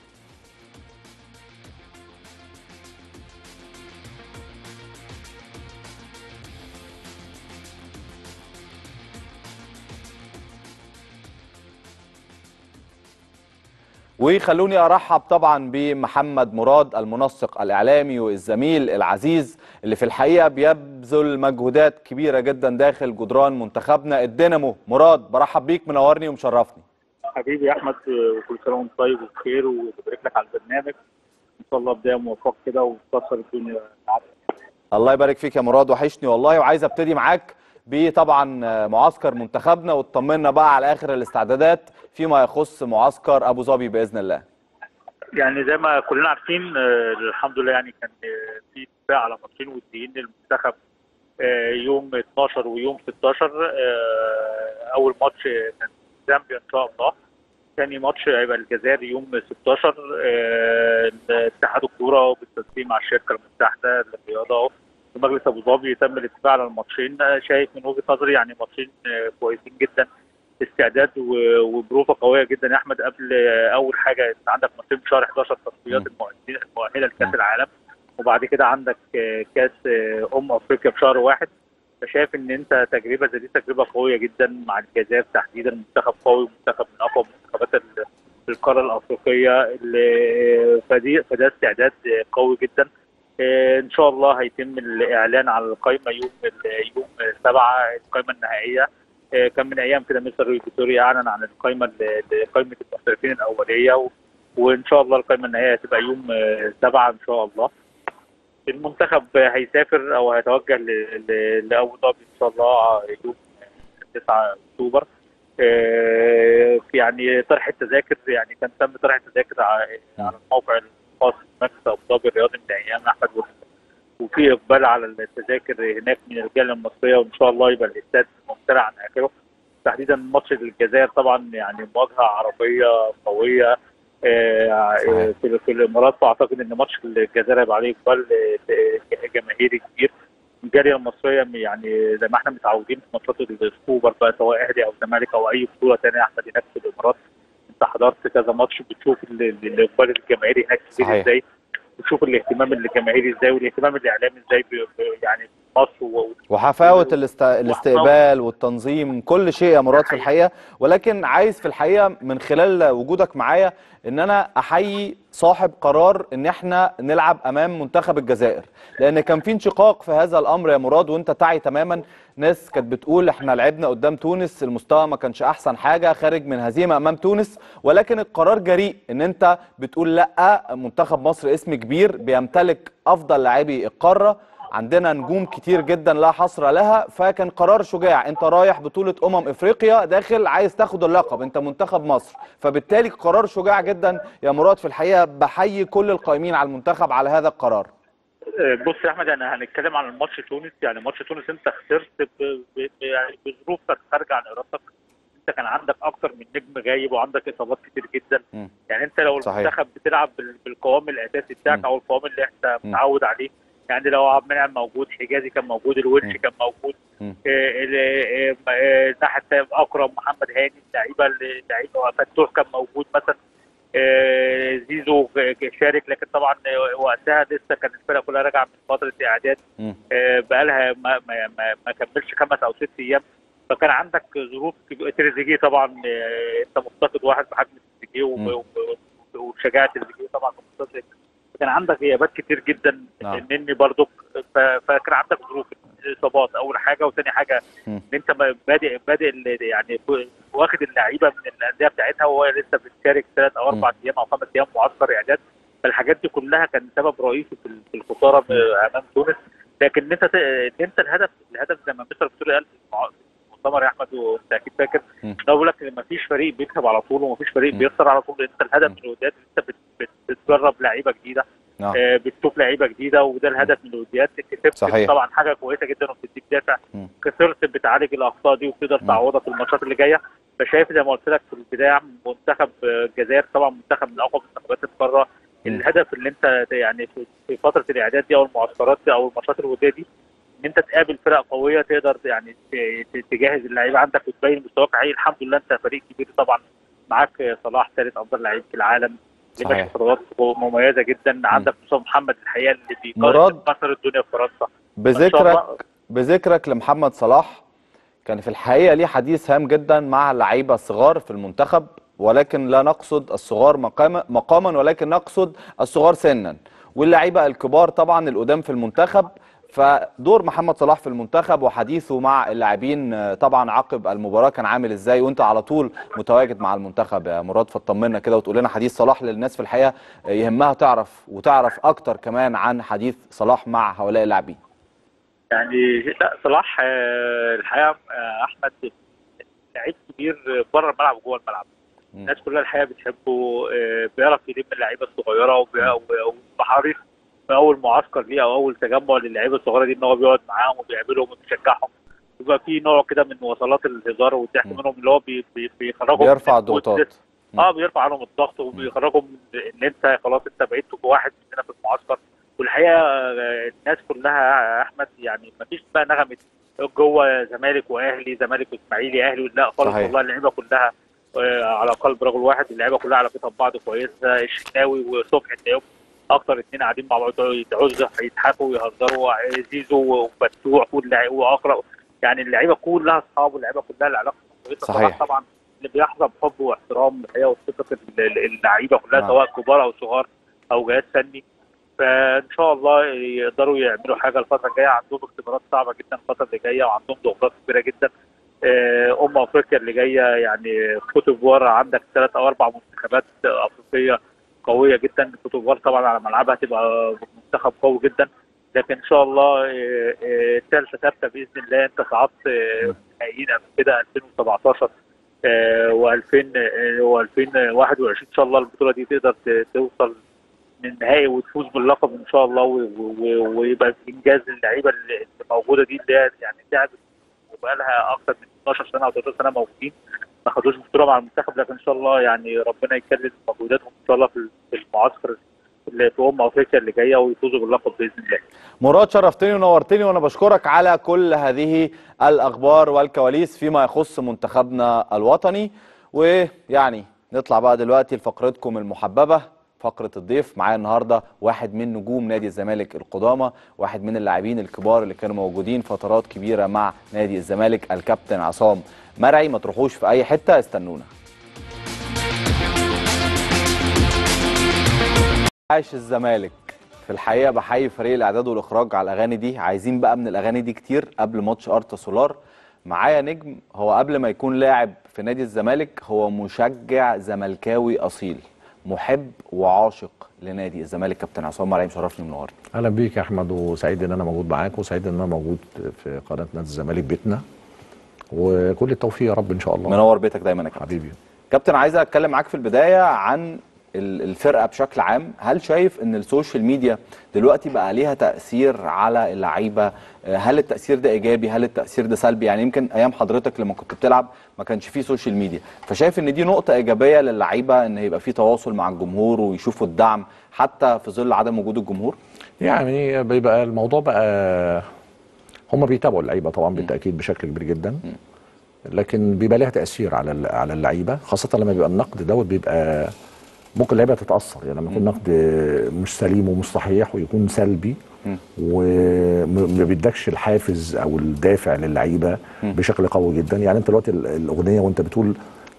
وخلوني ارحب طبعا بمحمد مراد المنسق الاعلامي والزميل العزيز اللي في الحقيقه بيبذل مجهودات كبيره جدا داخل جدران منتخبنا الدينامو مراد برحب بيك منورني ومشرفني حبيبي يا احمد وكل سنه وانت طيب وبخير وبارك لك على البرنامج ان شاء الله بدايه موفقه كده وتكسر الدنيا معاك الله يبارك فيك يا مراد وحشني والله وعايز ابتدي معاك بطبعا معسكر منتخبنا وتطمنا بقى على اخر الاستعدادات فيما يخص معسكر ابو ظبي باذن الله يعني زي ما كلنا عارفين آه، الحمد لله يعني كان آه، في اتفاق على ماتشين وديين للمنتخب آه، يوم 12 ويوم 16 آه، اول ماتش كان زامبيا ان شاء الله ثاني ماتش هيبقى الجزائر يوم 16 آه، اتحاد الكوره بالتنسيق مع الشركه المتحده للرياضه ومجلس ابو ظبي تم الاتفاق على الماتشين آه، شايف من وجهه نظري يعني ماتشين آه، كويسين جدا استعداد و- وبروفه قويه جدا يا احمد قبل آه، اول حاجه انت عندك ماتشين في شهر 11 تصفيات م. المؤهلين المؤهله لكاس العالم وبعد كده عندك آه، كاس آه، ام افريقيا في شهر واحد فشايف ان انت تجربه زي دي تجربه قويه جدا مع الجزائر تحديدا منتخب قوي منتخب من اقوى منتخبات ال- القاره الافريقيه اللي فدي فده استعداد آه، قوي جدا آه، ان شاء الله هيتم الاعلان على القائمه يوم ال- يوم سبعة القائمه النهائيه آه، كان من ايام كده مستر روي فيتوريا اعلن عن القائمه ال- قائمه المحترفين الاوليه و- وان شاء الله القائمه النهائيه هتبقى يوم آه، سبعة ان شاء الله المنتخب هيسافر او هيتوجه ل- ل- لابو ظبي ان شاء الله يوم 9 اكتوبر آه، يعني طرح التذاكر يعني كان تم طرح التذاكر ع- على الموقع الخاص بمركز ابو ظبي الرياضي من ايام احمد وفي وفي اقبال على التذاكر هناك من الرجال المصريه وان شاء الله يبقى الاستاد ممتلئ عن اخره تحديدا ماتش الجزائر طبعا يعني مواجهه عربيه قويه آه، صحيح. في في الامارات فاعتقد ان ماتش الجزائر هيبقى عليه اقبال آه، جماهيري كبير الجاليه المصريه يعني زي ما احنا متعودين في ماتشات السوبر بقى سواء اهلي او زمالك او اي بطوله ثانيه يا احمد هناك في الامارات انت حضرت كذا ماتش بتشوف ال- ال- الاقبال الجماهيري هناك كبير صحيح. ازاي بتشوف الاهتمام الجماهيري ازاي والاهتمام الاعلامي ازاي ب- ب- يعني في مصر و- وحفاوه الاست... الاستقبال والتنظيم كل شيء يا مراد في الحقيقه ولكن عايز في الحقيقه من خلال وجودك معايا ان انا احيي صاحب قرار ان احنا نلعب امام منتخب الجزائر لان كان في انشقاق في هذا الامر يا مراد وانت تعي تماما ناس كانت بتقول احنا لعبنا قدام تونس المستوى ما كانش احسن حاجه خارج من هزيمه امام تونس ولكن القرار جريء ان انت بتقول لا منتخب مصر اسم كبير بيمتلك افضل لاعبي القاره عندنا نجوم كتير جدا لا حصر لها فكان قرار شجاع انت رايح بطولة امم افريقيا داخل عايز تاخد اللقب انت منتخب مصر فبالتالي قرار شجاع جدا يا مراد في الحقيقة بحيي كل القائمين على المنتخب على هذا القرار آه، بص يا احمد يعني هنتكلم عن الماتش تونس يعني ماتش تونس انت خسرت ب- ب- يعني بظروف كانت خارجه عن ارادتك انت كان عندك اكتر من نجم غايب وعندك اصابات كتير جدا مم. يعني انت لو صحيح. المنتخب بتلعب بال- بالقوام الاساسي بتاعك مم. او القوام اللي انت مم. متعود عليه يعني لو عبد المنعم موجود حجازي كان موجود الونش مم. كان موجود مم. آه، ال- آه، آه، الناحيه الثانيه اكرم محمد هاني اللعيبه اللي- اللعيبه فتوح كان موجود مثلا آه، زيزو شارك لكن طبعا وقتها لسه كان الفرقه كلها راجعه من فتره اعداد مم. بقى لها ما, ما, ما, ما كملش خمس او ست ايام فكان عندك ظروف كب- تريزيجيه طبعا آه، انت مفتقد واحد بحجم تريزيجيه مم. و- و- و- وشجاعه اللي جه طبعا في المنتصف كان عندك غيابات كتير جدا نعم. مني برضو ف- فكان عندك ظروف اصابات اول حاجه وثاني حاجه مم. ان انت ب- بادئ بادئ ال- يعني واخد اللعيبه من الانديه بتاعتها وهو لسه بتشارك ثلاث او اربع ايام او خمس ايام معسكر اعداد فالحاجات دي كلها كان سبب رئيسي في ال- في الخساره ب- امام تونس لكن ان انت ت- ان انت الهدف الهدف زي ما مستر بتقول قال في المع- في المؤتمر يا احمد وانت اكيد فاكر مم. إن هو بيقول لك ان مفيش فريق بيكسب على طول ومفيش فريق مم. بيخسر على طول انت الهدف مم. من الوديات إن انت بت- بت- بتجرب لعيبه جديده نعم. آه، بتشوف لعيبه جديده وده الهدف من الوديات كسبت صحيح. طبعا حاجه كويسه جدا وبتديك دافع مم. خسرت بتعالج الاخطاء دي وتقدر مم. تعوضها في الماتشات اللي جايه فشايف زي ما قلت لك في البدايه منتخب آه، الجزائر طبعا منتخب من اقوى منتخبات القاره مم. الهدف اللي انت يعني في- في فتره الاعداد دي او المعسكرات دي او الماتشات الوديه دي ان انت تقابل فرق قويه تقدر يعني ت- ت- تجهز اللعيبه عندك وتبين مستواك حقيقي الحمد لله انت فريق كبير طبعا معاك صلاح ثالث افضل لعيب في العالم اللي صحيح. ماشي خطوات مميزه جدا عندك مصطفى محمد الحقيقه اللي مراد. بيكسر الدنيا في فرنسا فإن شاء الله- بذكرك بذكرك لمحمد صلاح كان في الحقيقه ليه حديث هام جدا مع اللعيبه الصغار في المنتخب ولكن لا نقصد الصغار مقاما مقاما ولكن نقصد الصغار سنا واللعيبه الكبار طبعا القدام في المنتخب فدور محمد صلاح في المنتخب وحديثه مع اللاعبين آه، طبعا عقب المباراه كان عامل ازاي وانت على طول متواجد مع المنتخب يا مراد فطمنا كده وتقول لنا حديث صلاح للناس في الحقيقه آه، يهمها تعرف وتعرف اكتر كمان عن حديث صلاح مع هؤلاء اللاعبين يعني لا صلاح آه، الحقيقه آه، احمد لعيب كبير بره الملعب وجوه الملعب مم. الناس كلها الحقيقه بتحبه آه، بيعرف يلم اللعيبه الصغيره وبي- وبحريص في اول معسكر ليه او اول تجمع للعيبه الصغيره دي ان هو بيقعد معاهم وبيقابلهم وبيشجعهم بيبقى في نوع كده من وصلات الهزار والضحك مم. منهم اللي هو بي- بي- بيخرجهم بيرفع من الضغوطات مم. اه بيرفع عنهم الضغط وبيخرجهم من ان انت خلاص انت بقيت واحد مننا في المعسكر والحقيقه آه، الناس كلها يا احمد يعني ما فيش بقى نغمه جوه زمالك واهلي زمالك واسماعيلي اهلي لا خالص صحيح. والله اللعيبه كلها آه، على قلب رجل واحد اللعيبه كلها علاقتها ببعض كويسه الشناوي وصبحي تلاقيهم اكتر اتنين قاعدين مع بعض يتعزوا يضحكوا ويهزروا زيزو وفتوح واللعيبه واقرا يعني اللعيبه كلها اصحاب واللعيبه كلها العلاقه كويسه صحيح. صلاح طبعا اللي بيحظى بحب واحترام الحقيقه وثقه ال- ال- اللعيبه كلها نعم. سواء كبار او صغار او جهاز فني فان شاء الله يقدروا يعملوا حاجه الفتره الجايه عندهم اختبارات صعبه جدا الفتره اللي جايه وعندهم ضغوطات كبيره جدا آه، ام افريقيا اللي جايه يعني كوت ديفوار عندك ثلاث او اربع منتخبات افريقيه قويه جدا كوت ديفوار طبعا على ملعبها هتبقى منتخب قوي جدا لكن ان شاء الله آه، آه، الثالثه ثابته باذن الله انت صعدت آه، نهائيين قبل كده 2017 و2000 و2021 ان شاء الله البطوله دي تقدر ت- توصل للنهائي وتفوز باللقب ان شاء الله و- و- ويبقى في انجاز اللعيبه اللي اللي موجوده دي اللي هي يعني تعبت وبقى لها اكثر من 12 سنه او 13 سنه موجودين ما خدوش بطوله مع المنتخب لكن ان شاء الله يعني ربنا يكلل مجهوداتهم ان شاء الله في في المعسكر اللي في ام افريقيا اللي جايه ويفوزوا باللقب باذن الله. مراد شرفتني ونورتني وانا بشكرك على كل هذه الاخبار والكواليس فيما يخص منتخبنا الوطني ويعني نطلع بقى دلوقتي لفقرتكم المحببه فقرة الضيف معايا النهارده واحد من نجوم نادي الزمالك القدامى، واحد من اللاعبين الكبار اللي كانوا موجودين فترات كبيرة مع نادي الزمالك الكابتن عصام مرعي ما تروحوش في أي حتة استنونا. عاش الزمالك في الحقيقه بحيي فريق الاعداد والاخراج على الاغاني دي عايزين بقى من الاغاني دي كتير قبل ماتش ارتا سولار معايا نجم هو قبل ما يكون لاعب في نادي الزمالك هو مشجع زملكاوي اصيل محب وعاشق لنادي الزمالك كابتن عصام مرعي مشرفني منورني اهلا بيك يا احمد وسعيد ان انا موجود معاك وسعيد ان انا موجود في قناه نادي الزمالك بيتنا وكل التوفيق يا رب ان شاء الله منور بيتك دايما يا كابتن حبيبي كابتن عايز اتكلم معاك في البدايه عن ال- الفرقه بشكل عام هل شايف ان السوشيال ميديا دلوقتي بقى ليها تاثير على اللعيبه آه، هل التاثير ده ايجابي هل التاثير ده سلبي يعني يمكن ايام حضرتك لما كنت بتلعب ما كانش فيه سوشيال ميديا فشايف ان دي نقطه ايجابيه للعيبه ان يبقى في تواصل مع الجمهور ويشوفوا الدعم حتى في ظل عدم وجود الجمهور يعني بيبقى الموضوع بقى هم بيتابعوا اللعيبه طبعا بالتاكيد بشكل كبير جدا لكن بيبقى لها تاثير على ال- على اللعيبه خاصه لما بيبقى النقد دوت بيبقى ممكن اللعيبه تتاثر يعني لما يكون نقد مش سليم ومش صحيح ويكون سلبي وما بيدكش الحافز او الدافع للعيبه بشكل قوي جدا يعني انت دلوقتي ال- الاغنيه وانت بتقول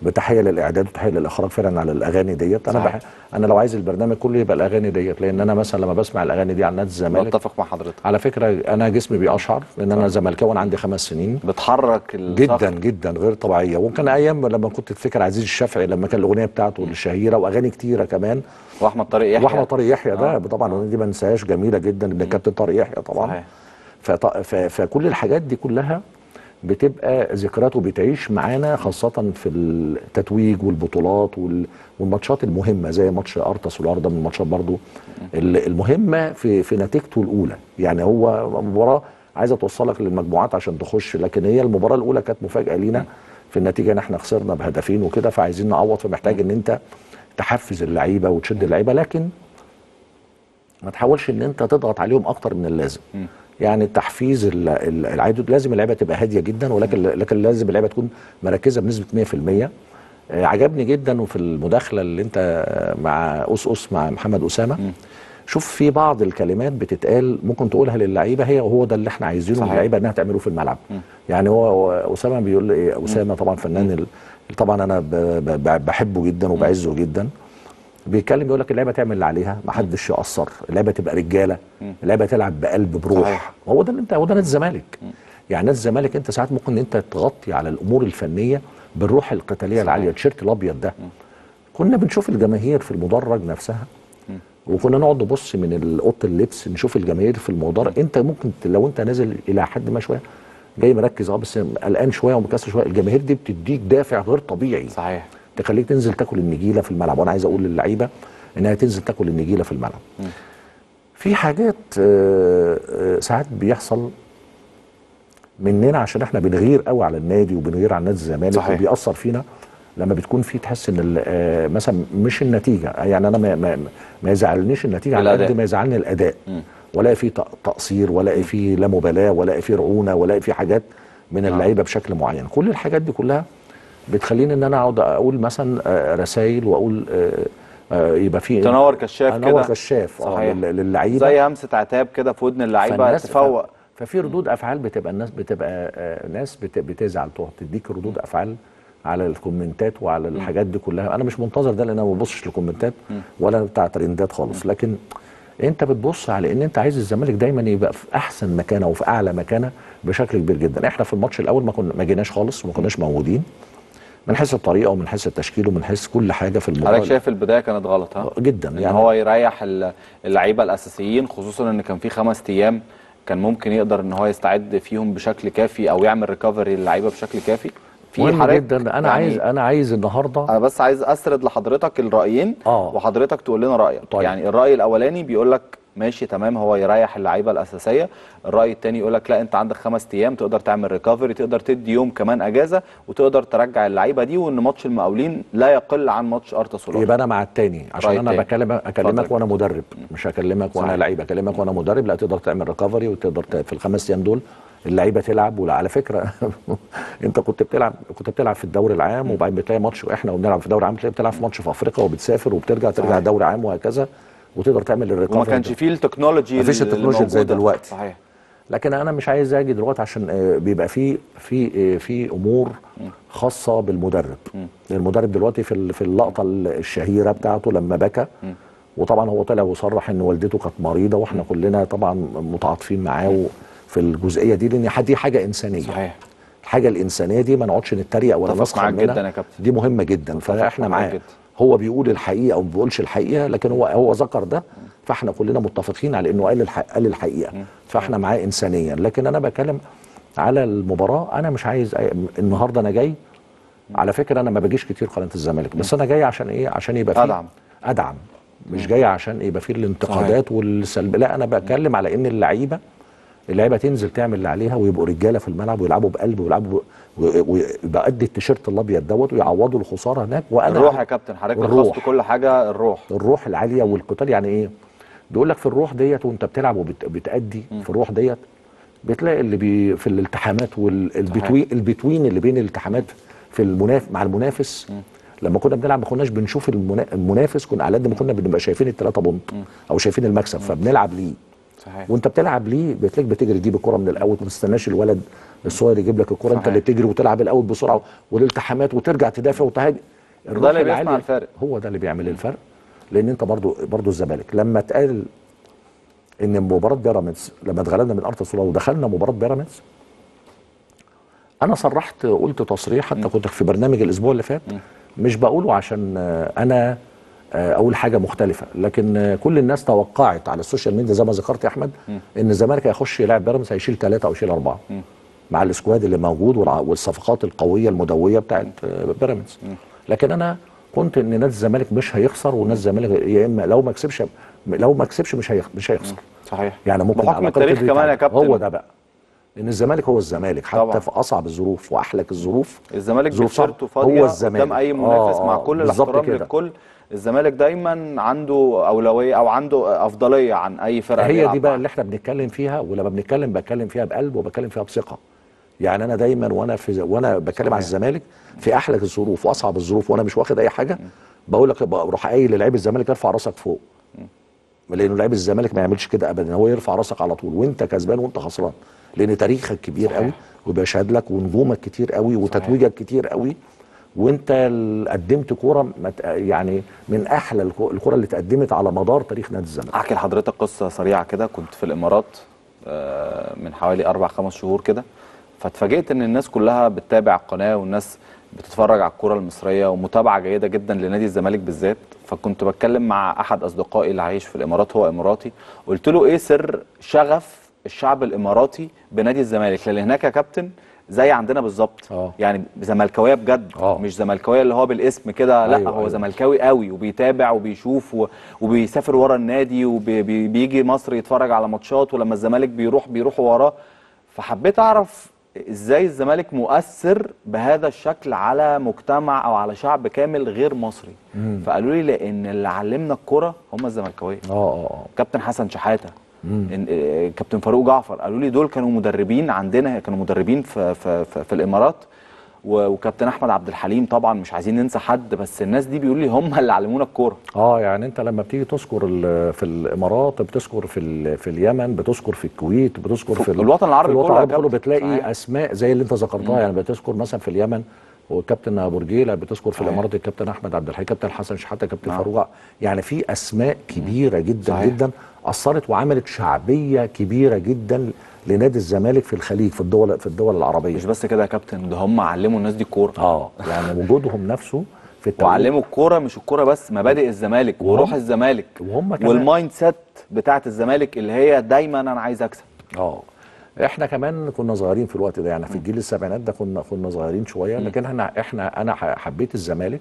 بتحيه للاعداد وتحيه للاخراج فعلا على الاغاني ديت انا صحيح. بح... انا لو عايز البرنامج كله يبقى الاغاني ديت لان انا مثلا لما بسمع الاغاني دي عن نادي الزمالك بتفق مع حضرتك على فكره انا جسمي بيقشعر لان انا زملكاوي وانا عندي خمس سنين بتحرك الصخر. جدا جدا غير طبيعيه وكان ايام لما كنت تفتكر عزيز الشافعي لما كان الاغنيه بتاعته الشهيره واغاني كتيره كمان واحمد طارق يحيى واحمد طارق يحيى ده آه. طبعا الاغنيه دي ما انساهاش جميله جدا ابن الكابتن طارق يحيى طبعا صحيح. فط... ف... فكل الحاجات دي كلها بتبقى ذكريات وبتعيش معانا خاصة في التتويج والبطولات وال... والماتشات المهمة زي ماتش أرتس والأرض من الماتشات برضو ال- المهمة في في نتيجته الأولى يعني هو مباراة عايزة توصلك للمجموعات عشان تخش لكن هي المباراة الأولى كانت مفاجأة لينا في النتيجة إن احنا خسرنا بهدفين وكده فعايزين نعوض فمحتاج إن أنت تحفز اللعيبة وتشد اللعيبة لكن ما تحاولش ان انت تضغط عليهم اكتر من اللازم يعني التحفيز ال- ال- العادي لازم اللعيبه تبقى هاديه جدا ولكن لكن لازم اللعيبه تكون مركزه بنسبه 100% آه، عجبني جدا وفي المداخله اللي انت آه، مع اس اس مع محمد اسامه شوف في بعض الكلمات بتتقال ممكن تقولها للعيبه هي وهو ده اللي احنا عايزينه من صحيح. اللعيبه انها تعمله في الملعب يعني هو هو اسامه بيقول لي ايه اسامه طبعا فنان ال- طبعا انا ب- ب- ب- بحبه جدا وبعزه جدا بيتكلم بيقول لك اللعيبه تعمل اللي عليها ما حدش يقصر اللعيبه تبقى رجاله اللعيبه تلعب بقلب بروح صحيح. هو ده اللي انت هو ده نادي الزمالك يعني نادي الزمالك انت ساعات ممكن انت تغطي على الامور الفنيه بالروح القتاليه العاليه التيشيرت الابيض ده كنا بنشوف الجماهير في المدرج نفسها وكنا نقعد نبص من اوضه اللبس نشوف الجماهير في المدرج انت ممكن ت- لو انت نازل الى حد ما شويه جاي مركز اه بس قلقان شويه ومكسر شويه الجماهير دي بتديك دافع غير طبيعي صحيح تخليك تنزل تاكل النجيله في الملعب وانا عايز اقول للعيبه انها تنزل تاكل النجيله في الملعب في حاجات آه، آه، ساعات بيحصل مننا عشان احنا بنغير قوي على النادي وبنغير على نادي الزمالك صحيح. وبيأثر فينا لما بتكون في تحس ان ال- آه، مثلا مش النتيجه يعني انا ما, ما, ما يزعلنيش النتيجه على الأداء. قد ما يزعلني الاداء ولا في تق- تقصير ولا في لا مبالاه ولا في رعونه ولا في حاجات من اللعيبه بشكل معين كل الحاجات دي كلها بتخليني ان انا اقعد اقول مثلا رسائل واقول آه، آه، يبقى في تنور كشاف انور كده كشاف اه صحيح. لل- للعيبه زي همسه عتاب كده في ودن اللعيبه فالناس- تفوق ف- ففي ردود افعال بتبقى الناس بتبقى آه، ناس بت- بتزعل تقعد تديك ردود افعال على الكومنتات وعلى الحاجات دي كلها انا مش منتظر ده لان انا ما ببصش لكومنتات ولا بتاع ترندات خالص لكن انت بتبص على ان انت عايز الزمالك دايما يبقى في احسن مكانه وفي اعلى مكانه بشكل كبير جدا احنا في الماتش الاول ما كنا ما جيناش خالص وما كناش موجودين من حيث الطريقه ومن حيث التشكيل ومن حيث كل حاجه في المباراه حضرتك شايف البدايه كانت غلط ها جدا ان يعني هو يريح ال- اللعيبه الاساسيين خصوصا ان كان في خمس ايام كان ممكن يقدر ان هو يستعد فيهم بشكل كافي او يعمل ريكفري للعيبه بشكل كافي في مهم حضرتك جدا انا يعني عايز انا عايز النهارده انا بس عايز اسرد لحضرتك الرايين آه. وحضرتك تقول لنا رايك طيب. يعني الراي الاولاني بيقول لك ماشي تمام هو يريح اللعيبه الاساسيه الراي الثاني يقول لك لا انت عندك خمس ايام تقدر تعمل ريكفري تقدر تدي يوم كمان اجازه وتقدر ترجع اللعيبه دي وان ماتش المقاولين لا يقل عن ماتش ارتا سولار يبقى انا مع التاني عشان رأي انا تاني. بكلم اكلمك اتفضل. وانا مدرب مش هكلمك وانا صحيح. لعيب اكلمك وانا مدرب لا تقدر تعمل ريكفري وتقدر ت- في الخمس ايام دول اللعيبه تلعب ولا على فكره انت كنت بتلعب كنت بتلعب في الدوري العام وبعدين بتلاقي ماتش احنا وبنلعب في الدوري العام تلاقي بتلعب في ماتش في افريقيا وبتسافر وبترجع ترجع صحيح. دوري عام وهكذا وتقدر تعمل الريكفري وما كانش ده. فيه التكنولوجي مفيش اللي التكنولوجيا زي موجودة. دلوقتي. صحيح لكن انا مش عايز اجي دلوقتي عشان آه، بيبقى في في آه، في امور خاصه بالمدرب المدرب دلوقتي في ال- في اللقطه ال- الشهيره بتاعته لما بكى وطبعا هو طلع وصرح ان والدته كانت مريضه واحنا كلنا طبعا متعاطفين معاه في الجزئيه دي لان دي حاجه انسانيه صحيح الحاجه الانسانيه دي ما نقعدش نتريق ولا متفق نسخر معاك منها جدا يا كابتن. دي مهمه جدا فاحنا معاك معاه جدا. هو بيقول الحقيقه او ما بيقولش الحقيقه لكن هو هو ذكر ده فاحنا كلنا متفقين على انه قال الح- قال الحقيقه فاحنا معاه انسانيا لكن انا بتكلم على المباراه انا مش عايز أي- النهارده انا جاي على فكره انا ما باجيش كتير قناه الزمالك بس انا جاي عشان ايه عشان يبقى فيه أدعم. ادعم مش جاي عشان يبقى فيه الانتقادات والسلب لا انا بتكلم على ان اللعيبه اللعيبه تنزل تعمل اللي عليها ويبقوا رجاله في الملعب ويلعبوا بقلب ويلعبوا و- ويبقى قد التيشيرت الابيض دوت ويعوضوا الخساره هناك وانا الروح يا كابتن حضرتك الروح. لخصت كل حاجه الروح الروح العاليه والقتال يعني ايه بيقول لك في الروح ديت وانت بتلعب وبتأدي في الروح ديت بتلاقي اللي بي في الالتحامات والبتوين البتوين اللي بين الالتحامات في المناف مع المنافس لما كنا بنلعب ما كناش بنشوف المنا- المنافس كنا على قد ما كنا بنبقى شايفين الثلاثه بونت او شايفين المكسب فبنلعب ليه صحيح. وانت بتلعب ليه بتلاقيك بتجري تجيب الكره من الاول وما تستناش الولد الصغير يجيب لك الكره انت صحيح. اللي بتجري وتلعب الاول بسرعه والالتحامات وترجع تدافع وتهاجم الروح اللي بيصنع العالية الفارق. هو ده اللي بيعمل الفرق لان انت برضو برضو الزمالك لما اتقال ان مباراه بيراميدز لما اتغلبنا من ارتا سولار ودخلنا مباراه بيراميدز انا صرحت قلت تصريح حتى كنت في برنامج الاسبوع اللي فات مش بقوله عشان آه، انا آه، اقول حاجه مختلفه لكن آه، كل الناس توقعت على السوشيال ميديا زي ما ذكرت يا احمد ان الزمالك هيخش يلعب بيراميدز هيشيل ثلاثه او يشيل اربعه مع السكواد اللي موجود والع- والصفقات القويه المدويه بتاعت آه، بيراميدز لكن انا كنت ان نادي الزمالك مش هيخسر ونادي الزمالك يا اما لو ما كسبش لو ما كسبش مش هيخ- مش هيخسر صحيح يعني ممكن بحكم على التاريخ قدر كمان يا التعب. كابتن هو ده بقى لان الزمالك هو الزمالك حتى طبعا. في اصعب الظروف واحلك الظروف الزمالك ظروف صعبة. بتيشيرته فاضيه هو الزمالك قدام اي منافس آه، مع آه، كل بالظبط الاحترام كده. للكل الزمالك دايما عنده اولويه او عنده افضليه عن اي فرقه هي بيلعب دي بقى معاها. اللي احنا بنتكلم فيها ولما بنتكلم بتكلم فيها بقلب وبتكلم فيها بثقه يعني انا دايما وانا في وانا بتكلم على الزمالك في احلك الظروف واصعب الظروف وانا مش واخد اي حاجه بقول لك بروح قايل للعيب الزمالك ارفع راسك فوق لانه لعيب الزمالك ما يعملش كده ابدا هو يرفع راسك على طول وانت كسبان وانت خسران لان تاريخك كبير صحيح. قوي وبيشهد لك ونجومك كتير قوي وتتويجك كتير قوي وانت ال- قدمت كوره ما ت- يعني من احلى الكو- الكوره اللي اتقدمت على مدار تاريخ نادي الزمالك احكي لحضرتك قصه سريعه كده كنت في الامارات آه، من حوالي اربع خمس شهور كده فاتفاجئت ان الناس كلها بتتابع القناه والناس بتتفرج على الكره المصريه ومتابعه جيده جدا لنادي الزمالك بالذات فكنت بتكلم مع احد اصدقائي اللي عايش في الامارات هو اماراتي قلت له ايه سر شغف الشعب الاماراتي بنادي الزمالك لان هناك يا كابتن زي عندنا بالظبط آه. يعني زملكاويه بجد آه. مش زملكاويه اللي هو بالاسم كده لا أيوة، هو أيوة. زملكاوي قوي وبيتابع وبيشوف و... وبيسافر ورا النادي وبيجي مصر يتفرج على ماتشات ولما الزمالك بيروح بيروحوا وراه فحبيت اعرف ازاي الزمالك مؤثر بهذا الشكل على مجتمع او على شعب كامل غير مصري فقالوا لي لان اللي علمنا الكرة هم الزملكاويه اه اه اه كابتن حسن شحاته إن- آه، كابتن فاروق جعفر قالوا لي دول كانوا مدربين عندنا كانوا مدربين في في في, في الامارات و- وكابتن احمد عبد الحليم طبعا مش عايزين ننسى حد بس الناس دي بيقولوا لي هم اللي علمونا الكوره اه يعني انت لما بتيجي تذكر ال- في الامارات بتذكر في ال- في اليمن بتذكر في الكويت بتذكر في ال- الوطن العربي في الوطن كله يا العربي كله كابتن. بتلاقي صحيح. اسماء زي اللي انت ذكرتها يعني بتذكر مثلا في اليمن وكابتن ابو رجيله بتذكر في صحيح. الامارات الكابتن احمد عبد الحليم كابتن حسن شحاته كابتن نعم. فاروق يعني في اسماء كبيره جدا صحيح. جدا اثرت وعملت شعبيه كبيره جدا لنادي الزمالك في الخليج في الدول في الدول العربيه مش بس كده يا كابتن ده هم علموا الناس دي الكوره اه يعني وجودهم نفسه في التوقيت وعلموا الكوره مش الكوره بس مبادئ الزمالك وهم- وروح الزمالك وهم كمان- والمايند سيت بتاعه الزمالك اللي هي دايما انا عايز اكسب اه احنا كمان كنا صغيرين في الوقت ده يعني في الجيل السبعينات ده كنا كنا صغيرين شويه لكن احنا احنا انا ح- حبيت الزمالك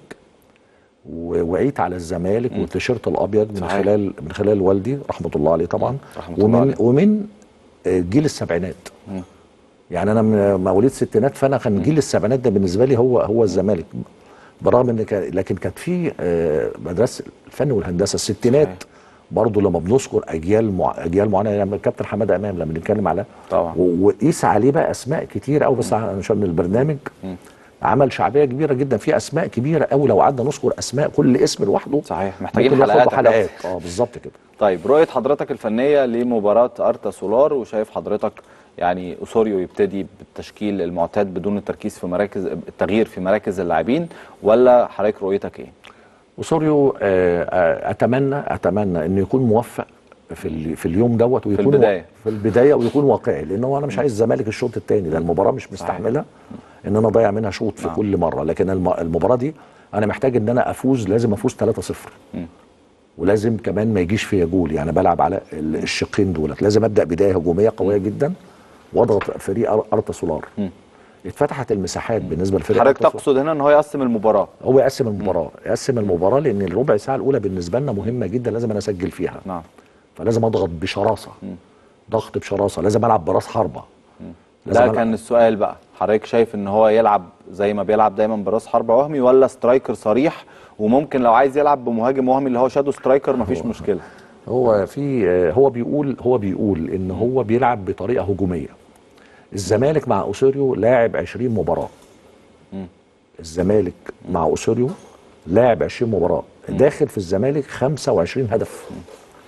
ووعيت على الزمالك والتيشيرت الابيض من صحيح. خلال من خلال والدي رحمه الله عليه طبعا رحمة الله ومن عليه. ومن آه، جيل السبعينات يعني انا من مواليد ستينات فانا كان جيل السبعينات ده بالنسبه لي هو هو الزمالك برغم ان كان لكن كانت في آه، مدرسه الفن والهندسه الستينات صحيح. برضه لما بنذكر اجيال مع... اجيال معينه لما الكابتن حماده امام لما بنتكلم على طبعا. و- وقيس عليه بقى اسماء كتير قوي بس عشان البرنامج عمل شعبيه كبيره جدا في اسماء كبيره قوي لو قعدنا نذكر اسماء كل اسم لوحده صحيح محتاجين ممكن ياخد حلقات يا حلقات كابتن. اه بالظبط كده طيب رؤية حضرتك الفنية لمباراة أرتا سولار وشايف حضرتك يعني أوسوريو يبتدي بالتشكيل المعتاد بدون التركيز في مراكز التغيير في مراكز اللاعبين ولا حضرتك رؤيتك إيه؟ وسوريو آه، آه، اتمنى اتمنى انه يكون موفق في ال- في اليوم دوت ويكون البداية. و- في البدايه ويكون واقعي لان هو انا مش عايز الزمالك الشوط الثاني ده المباراه مش مستحمله ان انا اضيع منها شوط في نعم. كل مره لكن الم- المباراه دي انا محتاج ان انا افوز لازم افوز 3-0 ولازم كمان ما يجيش فيا جول يعني بلعب على ال- الشقين دولت لازم ابدا بدايه هجوميه قويه جدا واضغط فريق أر- ارتا سولار اتفتحت المساحات بالنسبه لفريق حضرتك أرتا سولار. تقصد هنا إن هو يقسم المباراة هو يقسم المباراه يقسم المباراه لان الربع ساعه الاولى بالنسبه لنا مهمه جدا لازم انا اسجل فيها نعم فلازم اضغط بشراسه ضغط بشراسه لازم العب براس حربه لازم ده ألعب- كان السؤال بقى حضرتك شايف إن هو يلعب زي ما بيلعب دايما براس حربة وهمي ولا سترايكر صريح وممكن لو عايز يلعب بمهاجم وهمي اللي هو شادو سترايكر مفيش مشكلة هو في آه، هو بيقول هو بيقول ان هو بيلعب بطريقه هجوميه الزمالك مع اوسوريو لاعب 20 مباراه الزمالك مع اوسوريو لاعب 20 مباراه داخل في الزمالك 25 هدف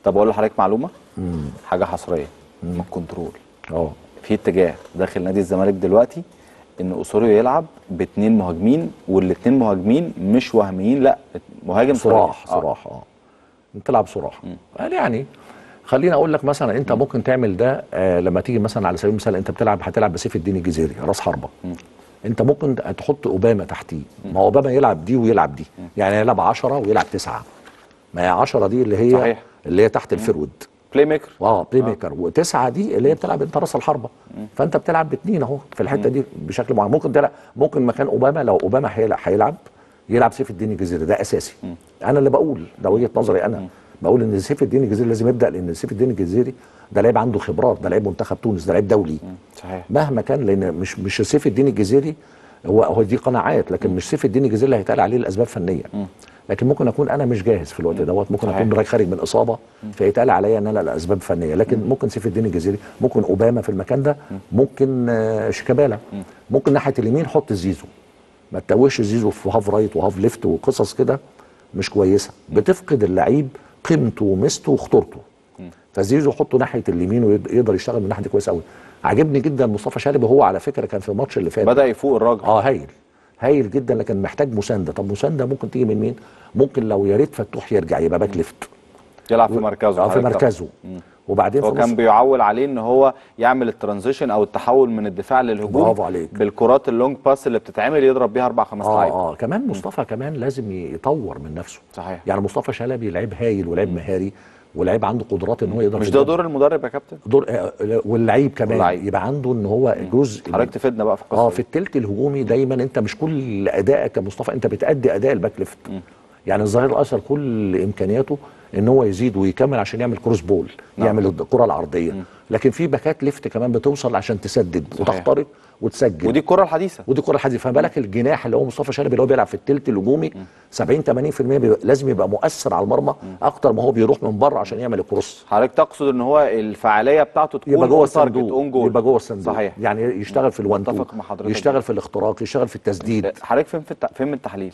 طب اقول لحضرتك معلومه حاجه حصريه من الكنترول اه في اتجاه داخل نادي الزمالك دلوقتي ان اسوريو يلعب باثنين مهاجمين والاثنين مهاجمين مش وهميين لا مهاجم صراح صريح. آه. صراح اه تلعب صراح قال يعني خليني اقول لك مثلا انت ممكن تعمل ده آه لما تيجي مثلا على سبيل المثال انت بتلعب هتلعب بسيف الدين الجزيري راس حربه انت ممكن تحط اوباما تحتيه ما اوباما يلعب دي ويلعب دي يعني يلعب 10 ويلعب 9 ما هي 10 دي اللي هي صحيح. اللي هي تحت الفرود بلاي ميكر اه بلاي ميكر وتسعه دي اللي هي بتلعب انت راس الحربه فانت بتلعب باثنين اهو في الحته دي بشكل معين ممكن تلعب ممكن مكان اوباما لو اوباما هيلعب هيلعب يلعب سيف الدين الجزيري ده اساسي انا اللي بقول ده وجهه نظري انا بقول ان سيف الدين الجزيري لازم يبدا لان سيف الدين الجزيري ده لعيب عنده خبرات ده لعيب منتخب تونس ده لعيب دولي صحيح مهما كان لان مش مش سيف الدين الجزيري هو هو دي قناعات لكن مش سيف الدين الجزيري اللي هيتقال عليه الاسباب فنيه لكن ممكن اكون انا مش جاهز في الوقت دوت ممكن صحيح. اكون خارج من اصابه فيتقال عليا ان انا الاسباب فنيه لكن ممكن سيف الدين الجزيري ممكن اوباما في المكان ده ممكن آه، شيكابالا ممكن ناحيه اليمين حط زيزو ما تتوهش زيزو في هاف رايت وهاف ليفت وقصص كده مش كويسه بتفقد اللعيب قيمته وميزته وخطورته فزيزو حطه ناحيه اليمين ويقدر يشتغل من ناحيه دي كويس قوي عجبني جدا مصطفى شلبي وهو على فكره كان في الماتش اللي فات بدا يفوق الراجل اه هايل هايل جدا لكن محتاج مسانده طب مسانده ممكن تيجي من مين ممكن لو يا ريت فتوح يرجع يبقى باك ليفت يلعب في مركزه اه في حضرتك مركزه وبعدين هو في كان نص بيعول عليه ان هو يعمل الترانزيشن او التحول من الدفاع للهجوم برافو عليك. بالكرات اللونج باس اللي بتتعمل يضرب بيها اربع خمس اه لعيبه اه كمان مصطفى كمان لازم يطور من نفسه صحيح. يعني مصطفى شلبي لعيب هايل ولعيب مهاري ولعيب عنده قدرات ان هو يقدر مش في ده الجو- دور المدرب يا كابتن دور آه، واللعيب كمان واللعيب. يبقى عنده ان هو جزء حضرتك تفيدنا بقى في القصه اه دي. في التلت الهجومي دايما انت مش كل ادائك يا مصطفى انت بتأدي اداء الباك ليفت يعني الظهير الايسر كل امكانياته ان هو يزيد ويكمل عشان يعمل كروس بول نعم. يعمل الكره العرضيه لكن في باكات ليفت كمان بتوصل عشان تسدد صحيح. وتخترق وتسجل ودي الكره الحديثه ودي الكره الحديثه فما بالك الجناح اللي هو مصطفى شلبي اللي هو بيلعب في التلت الهجومي 70 80% بيبقى لازم يبقى مؤثر على المرمى اكتر ما هو بيروح من بره عشان يعمل الكروس حضرتك تقصد ان هو الفعاليه بتاعته تكون يبقى جوه on target، الصندوق on goal. يبقى جوه الصندوق صحيح يعني يشتغل في الوان متفق مع حضرتك يشتغل في الاختراق يشتغل في التسديد حضرتك فين في الت... فين من التحليل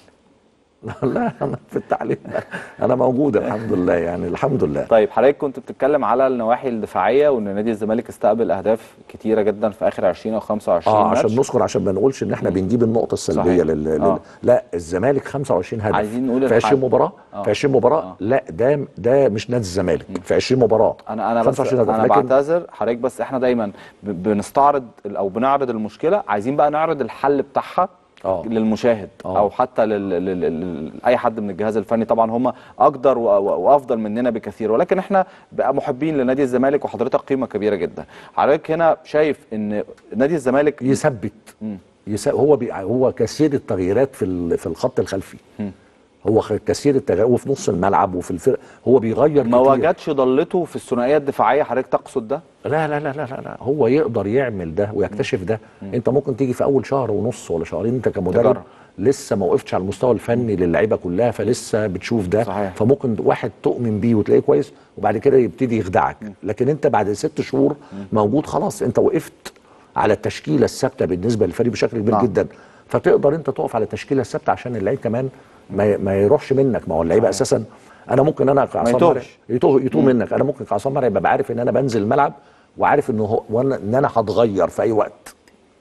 لا انا في التعليم انا موجود الحمد لله يعني الحمد لله طيب حضرتك كنت بتتكلم على النواحي الدفاعيه وان نادي الزمالك استقبل اهداف كتيره جدا في اخر 20 او 25 اه ماتش عشان نذكر عشان ما نقولش ان احنا بنجيب النقطه السلبيه صحيح. لل... لل... آه. لا الزمالك 25 هدف عايزين نقول في 20 الحل. مباراه آه. في 20 مباراه آه. لا ده ده مش نادي الزمالك في 20 مباراه انا انا بس 25 هدف انا لكن بعتذر حضرتك بس احنا دايما ب- بنستعرض ال- او بنعرض المشكله عايزين بقى نعرض الحل بتاعها آه. للمشاهد آه. او حتى لل... لل... لل... اي حد من الجهاز الفني طبعا هم اقدر و... و... وافضل مننا بكثير ولكن احنا بقى محبين لنادي الزمالك وحضرتك قيمه كبيره جدا حضرتك هنا شايف ان نادي الزمالك يثبت يس... هو بي... هو كثير التغييرات في ال... في الخط الخلفي هو خ- كثير التغيير وفي نص الملعب وفي الفرق هو بيغير ما كتير. وجدش ضلته في الثنائيه الدفاعيه حضرتك تقصد ده لا لا لا لا لا, لا. هو يقدر يعمل ده ويكتشف ده انت ممكن تيجي في اول شهر ونص ولا شهرين انت كمدرب تجرب. لسه ما وقفتش على المستوى الفني للعيبه كلها فلسه بتشوف ده صحيح. فممكن واحد تؤمن بيه وتلاقيه كويس وبعد كده يبتدي يخدعك لكن انت بعد ست شهور موجود خلاص انت وقفت على التشكيله الثابته بالنسبه للفريق بشكل كبير نعم. جدا فتقدر انت تقف على التشكيله الثابته عشان اللعيب كمان ما, ما يروحش منك ما هو اللعيبه اساسا انا ممكن انا كعصام يتوهش. مرعي- يتوه يتوه منك انا ممكن كعصام مرعي ببقى عارف ان انا بنزل الملعب وعارف ان هو وأنا- ان انا هتغير في اي وقت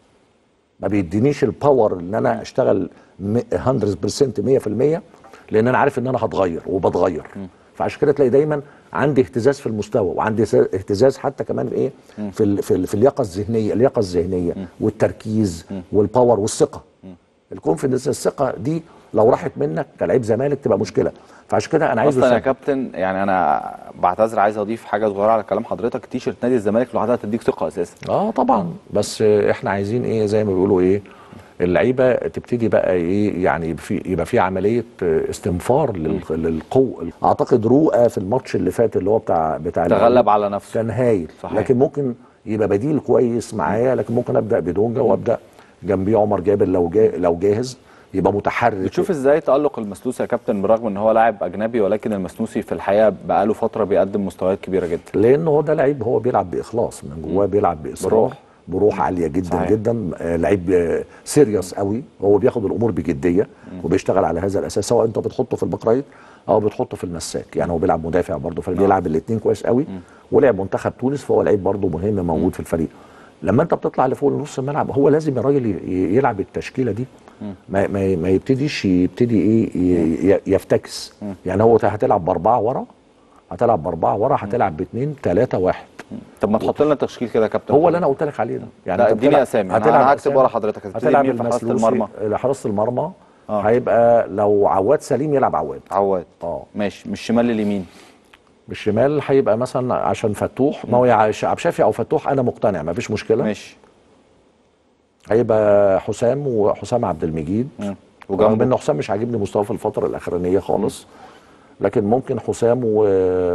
ما بيدينيش الباور ان انا اشتغل م- 100% 100% لان انا عارف ان انا هتغير وبتغير فعشان كده تلاقي دايما عندي اهتزاز في المستوى وعندي س- اهتزاز حتى كمان في ايه في ال في, ال في اللياقه الذهنيه اللياقه الذهنيه والتركيز والباور والثقه الكونفدنس الثقه دي لو راحت منك كلاعب زمالك تبقى مشكله فعشان كده انا عايز اصلا يا أثبت. كابتن يعني انا بعتذر عايز اضيف حاجه صغيره على كلام حضرتك تيشرت نادي الزمالك لوحدها تديك ثقه اساسا اه طبعا بس احنا عايزين ايه زي ما بيقولوا ايه اللعيبه تبتدي بقى ايه يعني يبقى في يبقى في عمليه استنفار لل- للقوه اعتقد رؤى في الماتش اللي فات اللي هو بتاع بتاع تغلب على نفسه كان هايل صحيح. لكن ممكن يبقى بديل كويس معايا لكن ممكن ابدا بدونجا وابدا جنبيه عمر جابر لو جا لو جاهز يبقى متحرك بتشوف ازاي تالق المسلوسي يا كابتن بالرغم ان هو لاعب اجنبي ولكن المسلوسي في الحقيقه بقاله فتره بيقدم مستويات كبيره جدا لان هو ده لعيب هو بيلعب باخلاص من جواه بيلعب باصرار بروح. بروح عاليه جدا صحيح. صحيح. جدا آه، لعيب آه، سيريوس قوي هو بياخد الامور بجديه وبيشتغل على هذا الاساس سواء انت بتحطه في الباك رايت اه بتحطه في المساك يعني هو بيلعب مدافع برضه فبيلعب الاثنين كويس قوي ولعب منتخب تونس فهو لعيب برضه مهم موجود في الفريق لما انت بتطلع لفوق نص الملعب هو لازم الراجل ي- ي- يلعب التشكيله دي ما, ما, ما يبتديش يبتدي ايه ي- ي- يفتكس يعني هو هتلعب باربعه ورا هتلعب باربعه ورا هتلعب باثنين ثلاثه واحد طب ما تحط لنا تشكيل كده يا كابتن هو اللي انا قلت لك عليه ده لا أنت اديني بتلعب- اسامي انا هتلعب أنا هكتب أسامي. ورا حضرتك هتبتدي هتلعب مين في حراسه المسلوسي المرمى حراسه المرمى آه. هيبقى لو عواد سليم يلعب عواد عواد اه ماشي من الشمال لليمين بالشمال هيبقى مثلا عشان فتوح ما هو يا عش- عبد الشافي او فتوح انا مقتنع ما فيش مشكله ماشي هيبقى حسام وحسام عبد المجيد مم. رغم وجنبه ان حسام مش عاجبني مستواه في الفتره الاخرانيه خالص لكن ممكن حسام و...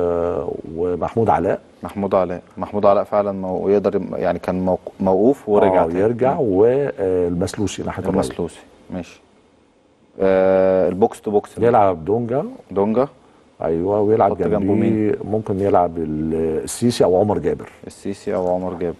ومحمود علاء محمود علاء محمود علاء فعلا مو... يقدر يم- يعني كان موق- موقوف ورجع آه تاني. يرجع والمسلوسي ناحيه الراجل المسلوسي ماشي آه البوكس تو بوكس يلعب دونجا دونجا ايوه ويلعب حط جنبه جنبيه ممكن يلعب ال- السيسي او عمر جابر السيسي او عمر جابر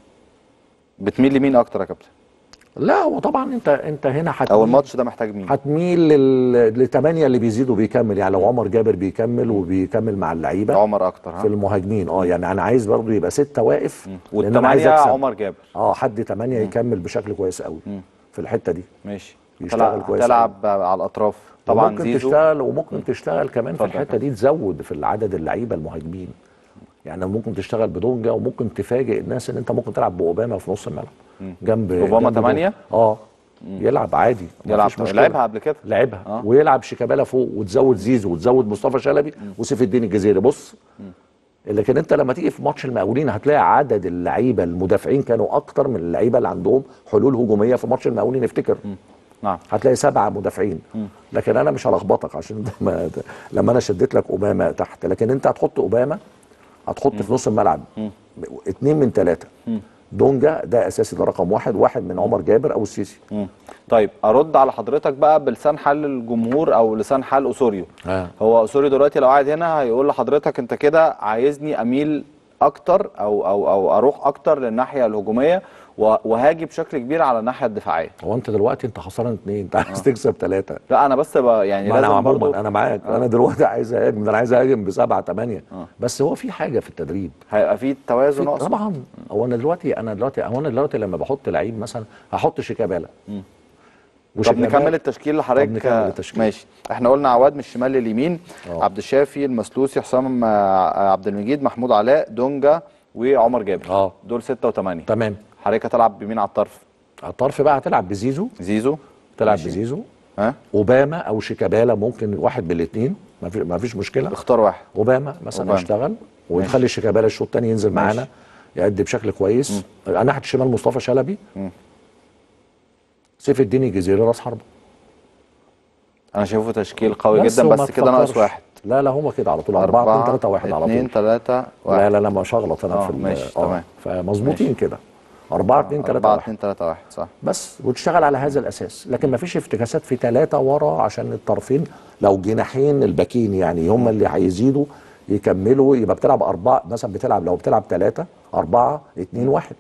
بتميل لمين اكتر يا كابتن لا هو طبعا انت انت هنا هتميل او الماتش ده محتاج مين هتميل لل... للثمانيه اللي بيزيدوا بيكمل يعني لو عمر جابر بيكمل وبيكمل مع اللعيبه عمر اكتر في ها المهاجمين اه يعني انا عايز برضو يبقى سته واقف لأن أنا والثمانية عايز أكسب. عمر جابر اه حد ثمانيه يكمل بشكل كويس قوي في الحته دي ماشي يشتغل تلعب, كويس تلعب على الاطراف طبعا ممكن زيزو تشتغل وممكن تشتغل كمان في اتفضل يا الحته دي تزود في العدد اللعيبه المهاجمين يعني ممكن تشتغل بدونجا وممكن تفاجئ الناس ان انت ممكن تلعب باوباما في نص الملعب جنب أوباما جنب دونجا. تمانية؟ اه يلعب عادي يلعب مفيش مشكلة. لعبها قبل كده لعبها آه. ويلعب شيكابالا فوق وتزود زيزو وتزود مصطفى شلبي وسيف الدين الجزيري بص لكن انت لما تيجي في ماتش المقاولين هتلاقي عدد اللعيبه المدافعين كانوا اكتر من اللعيبه اللي عندهم حلول هجوميه في ماتش المقاولين افتكر نعم هتلاقي سبعه مدافعين لكن انا مش هلخبطك عشان انت ما لما انا شديت لك اوباما تحت لكن انت هتحط اوباما هتحط في نص الملعب اتنين من ثلاثه دونجا ده اساسي ده رقم واحد واحد من عمر جابر او السيسي مم. طيب ارد على حضرتك بقى بلسان حال الجمهور او لسان حال اسوريو آه. هو اسوريو دلوقتي لو قاعد هنا هيقول لحضرتك انت كده عايزني اميل اكتر او او او اروح اكتر للناحيه الهجوميه و- وهاجي بشكل كبير على الناحيه الدفاعيه هو انت دلوقتي انت خسران اثنين انت عايز تكسب ثلاثه لا انا بس بقى يعني ما انا لازم عموما برضو انا معاك انا دلوقتي عايز اهاجم ده انا عايز اهاجم بسبعه ثمانيه بس هو في حاجه في التدريب هيبقى في توازن في اقصد طبعا هو انا دلوقتي انا دلوقتي هو انا دلوقتي لما بحط لعيب مثلا هحط شيكابالا طب نكمل التشكيل اللي حضرتك طب نكمل التشكيل. ماشي احنا قلنا عواد من الشمال لليمين اه. عبد الشافي المسلوسي حسام آه، عبد المجيد محمود علاء دونجا وعمر جابر اه. دول ستة وثمانية تمام حضرتك هتلعب بمين على الطرف على الطرف بقى هتلعب بزيزو زيزو تلعب ماشي. بزيزو ها اوباما او شيكابالا ممكن واحد من الاثنين ما في ما فيش مشكله اختار واحد اوباما مثلا أوباما. يشتغل ونخلي شيكابالا الشوط الثاني ينزل ماشي. معانا يأدي بشكل كويس على ناحيه الشمال مصطفى شلبي مم. سيف الدين الجزيري راس حربه انا شايفه تشكيل قوي بس جدا وما بس كده ناقص تفكرش. واحد لا لا هما كده على طول 4 2 3 1 على اتنين طول تلاتة واحد لا لا لا مش هغلط انا اه، في ال- ماشي، اه تمام. فمظبوطين كده 4 2 3 أربعة 1 اتنين تلاتة واحد صح بس وتشتغل على هذا الاساس لكن ما فيش افتكاسات في ثلاثه ورا عشان الطرفين لو جناحين الباكين يعني هم اللي هيزيدوا يكملوا يبقى بتلعب اربعه مثلا بتلعب لو بتلعب ثلاثه اربعه اثنين واحد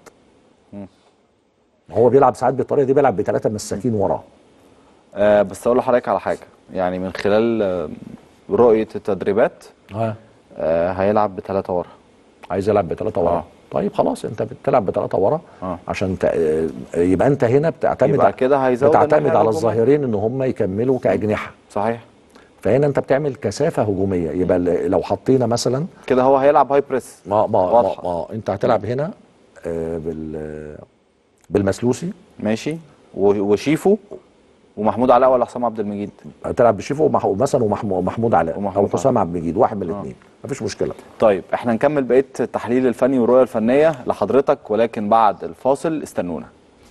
هو بيلعب ساعات بالطريقه دي بيلعب بثلاثه مساكين وراه آه بس اقول لحضرتك على حاجة يعني من خلال آه، رؤية التدريبات ها آه هيلعب بثلاثة ورا عايز يلعب بثلاثه ورا آه. طيب خلاص انت بتلعب بثلاثه ورا آه. عشان ت... يبقى انت هنا بتعتمد يبقى كده هيزود بتعتمد الناحية على الهجومية. الظاهرين ان هم يكملوا كاجنحه صحيح فهنا انت بتعمل كثافه هجوميه يبقى ل- لو حطينا مثلا كده هو هيلعب هاي بريس ما ما, ما, واضحة. ما انت هتلعب هنا آه، بال بالمسلوسي ماشي و- وشيفو ومحمود علاء ولا حسام عبد المجيد هتلعب بشيفو ومح- مثلا ومحمو- ومحمود علاء ومحمود او حسام عبد المجيد واحد من الاثنين مفيش مشكله طيب احنا نكمل بقيه التحليل الفني والرؤيه الفنيه لحضرتك ولكن بعد الفاصل استنونا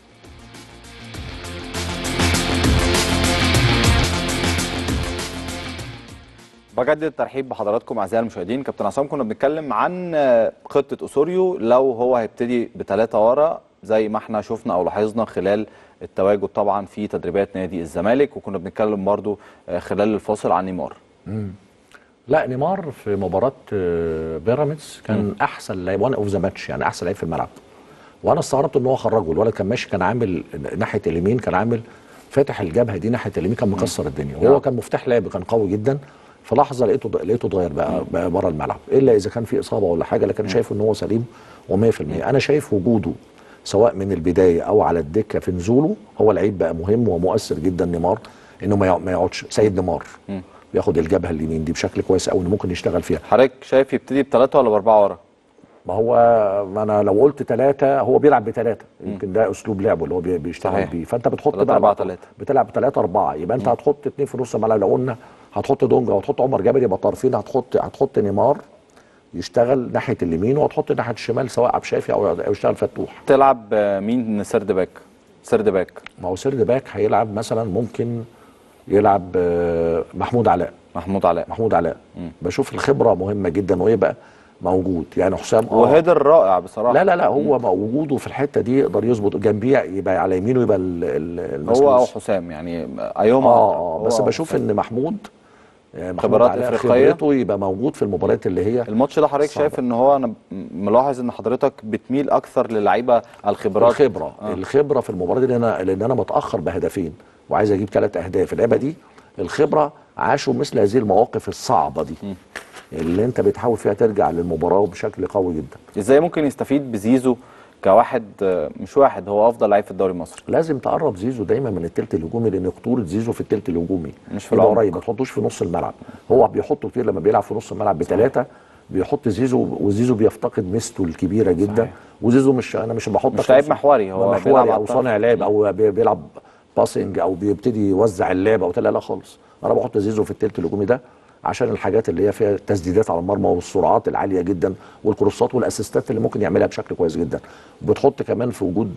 بجدد الترحيب بحضراتكم اعزائي المشاهدين كابتن عصام كنا بنتكلم عن آه، خطه اسوريو لو هو هيبتدي بثلاثه ورا زي ما احنا شفنا او لاحظنا خلال التواجد طبعا في تدريبات نادي الزمالك وكنا بنتكلم برضو آه، خلال الفاصل عن نيمار لا نيمار في مباراه آه، بيراميدز كان احسن لعيب وان اوف ذا ماتش يعني احسن لعيب في الملعب وانا استغربت ان هو خرجه الولد كان ماشي كان عامل ناحيه اليمين كان عامل فاتح الجبهه دي ناحيه اليمين كان مكسر الدنيا وهو كان مفتاح لعب كان قوي جدا في لحظه لقيته لقيته اتغير بقى بقى بره الملعب الا اذا كان في اصابه ولا حاجه لكن شايف ان هو سليم و100% انا شايف وجوده سواء من البدايه او على الدكه في نزوله هو لعيب بقى مهم ومؤثر جدا نيمار انه ما يقع- ما يقعدش سيد نيمار بياخد الجبهه اليمين دي بشكل كويس قوي انه ممكن يشتغل فيها حضرتك شايف يبتدي بثلاثه ولا باربعه ورا ما هو ما انا لو قلت ثلاثة هو بيلعب بثلاثة يمكن ده اسلوب لعبه اللي هو بي- بيشتغل صحيح. بيه فانت بتحط تلاتة بقى أربعة بقى- تلاتة. بتلعب بثلاثة أربعة يبقى انت هتحط اثنين في نص الملعب لو قلنا هتحط دونجا وهتحط عمر جابر يبقى طرفين هتحط هتحط نيمار يشتغل ناحية اليمين وهتحط ناحية الشمال سواء عبد الشافي او أو يشتغل فتوح تلعب آه، مين سرد باك سرد باك ما هو سيرد باك هيلعب مثلا ممكن يلعب آه، محمود علاء محمود علاء محمود علاء بشوف الخبرة مهمة جدا ويبقى موجود يعني حسام آه، وهيدر رائع بصراحه لا لا لا هو ما وجوده في الحته دي يقدر يظبط جنبيه يبقى على يمينه يبقى ال- ال- المسؤول. هو او حسام يعني ايهما اه أقرب. اه هو بس أو بشوف حسام. ان محمود آه، محمود خبرات علاء إفريقية. خبرته يبقى موجود في المباريات اللي هي الماتش ده حضرتك صعبة. شايف ان هو انا م- ملاحظ ان حضرتك بتميل اكثر للعيبه الخبرات الخبره آه. الخبره في المباراه دي لان انا لان انا متاخر بهدفين وعايز اجيب ثلاث اهداف اللعبه دي الخبره عاشوا مثل هذه المواقف الصعبه دي اللي انت بتحاول فيها ترجع للمباراه بشكل قوي جدا ازاي ممكن يستفيد بزيزو كواحد آه، مش واحد هو افضل لعيب في الدوري المصري لازم تقرب زيزو دايما من التلت الهجومي لان خطوره زيزو في التلت الهجومي مش في يبقى العمق. قريب ما تحطوش في نص الملعب هو بيحطه كتير لما بيلعب في نص الملعب بثلاثه بيحط زيزو وزيزو بيفتقد ميزته الكبيره جدا صحيح. وزيزو مش انا مش بحطك مش لعيب في- محوري، هو بيلعب محوري على او الطرف. صانع لعب او بي- بيلعب باسنج او بيبتدي يوزع اللعب او لا لا خالص انا بحط زيزو في التلت الهجومي ده عشان الحاجات اللي هي فيها تسديدات على المرمى والسرعات العاليه جدا والكروسات والاسيستات اللي ممكن يعملها بشكل كويس جدا بتحط كمان في وجود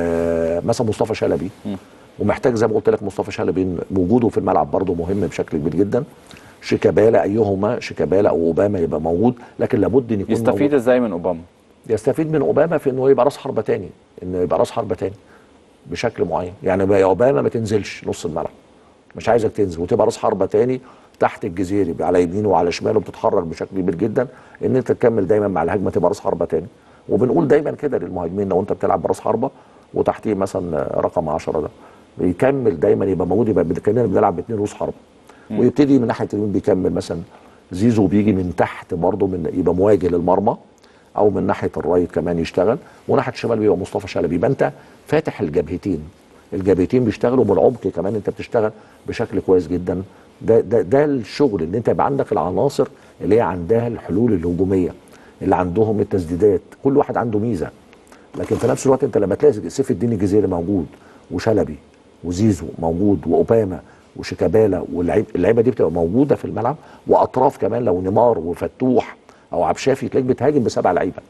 آه مثلا مصطفى شلبي ومحتاج زي ما قلت لك مصطفى شلبي وجوده في الملعب برضه مهم بشكل كبير جدا شيكابالا ايهما شيكابالا او اوباما يبقى موجود لكن لابد ان يكون يستفيد موجود. ازاي من اوباما يستفيد من اوباما في انه يبقى راس حربه تاني انه يبقى راس حربه تاني بشكل معين يعني بقى يا اوباما ما تنزلش نص الملعب مش عايزك تنزل وتبقى راس حربه تاني تحت الجزيري يبقى على يمينه وعلى شماله بتتحرك بشكل كبير جدا ان انت تكمل دايما مع الهجمه تبقى راس حربه تاني وبنقول دايما كده للمهاجمين لو انت بتلعب براس حربه وتحتيه مثلا رقم 10 ده بيكمل دايما يبقى موجود يبقى كاننا بنلعب باثنين رؤوس حربه ويبتدي من ناحيه اليمين بيكمل مثلا زيزو بيجي من تحت برضه من يبقى مواجه للمرمى او من ناحيه الرايت كمان يشتغل وناحيه الشمال بيبقى مصطفى شلبي يبقى انت فاتح الجبهتين الجبهتين بيشتغلوا بالعمق كمان انت بتشتغل بشكل كويس جدا ده ده ده الشغل ان انت يبقى عندك العناصر اللي هي عندها الحلول الهجوميه اللي عندهم التسديدات كل واحد عنده ميزه لكن في نفس الوقت انت لما تلاقي سيف الدين الجزيري موجود وشلبي وزيزو موجود واوباما وشيكابالا واللعيب اللعيبه دي بتبقى موجوده في الملعب واطراف كمان لو نيمار وفتوح او عبد الشافي تلاقيك بتهاجم بسبع لعيبه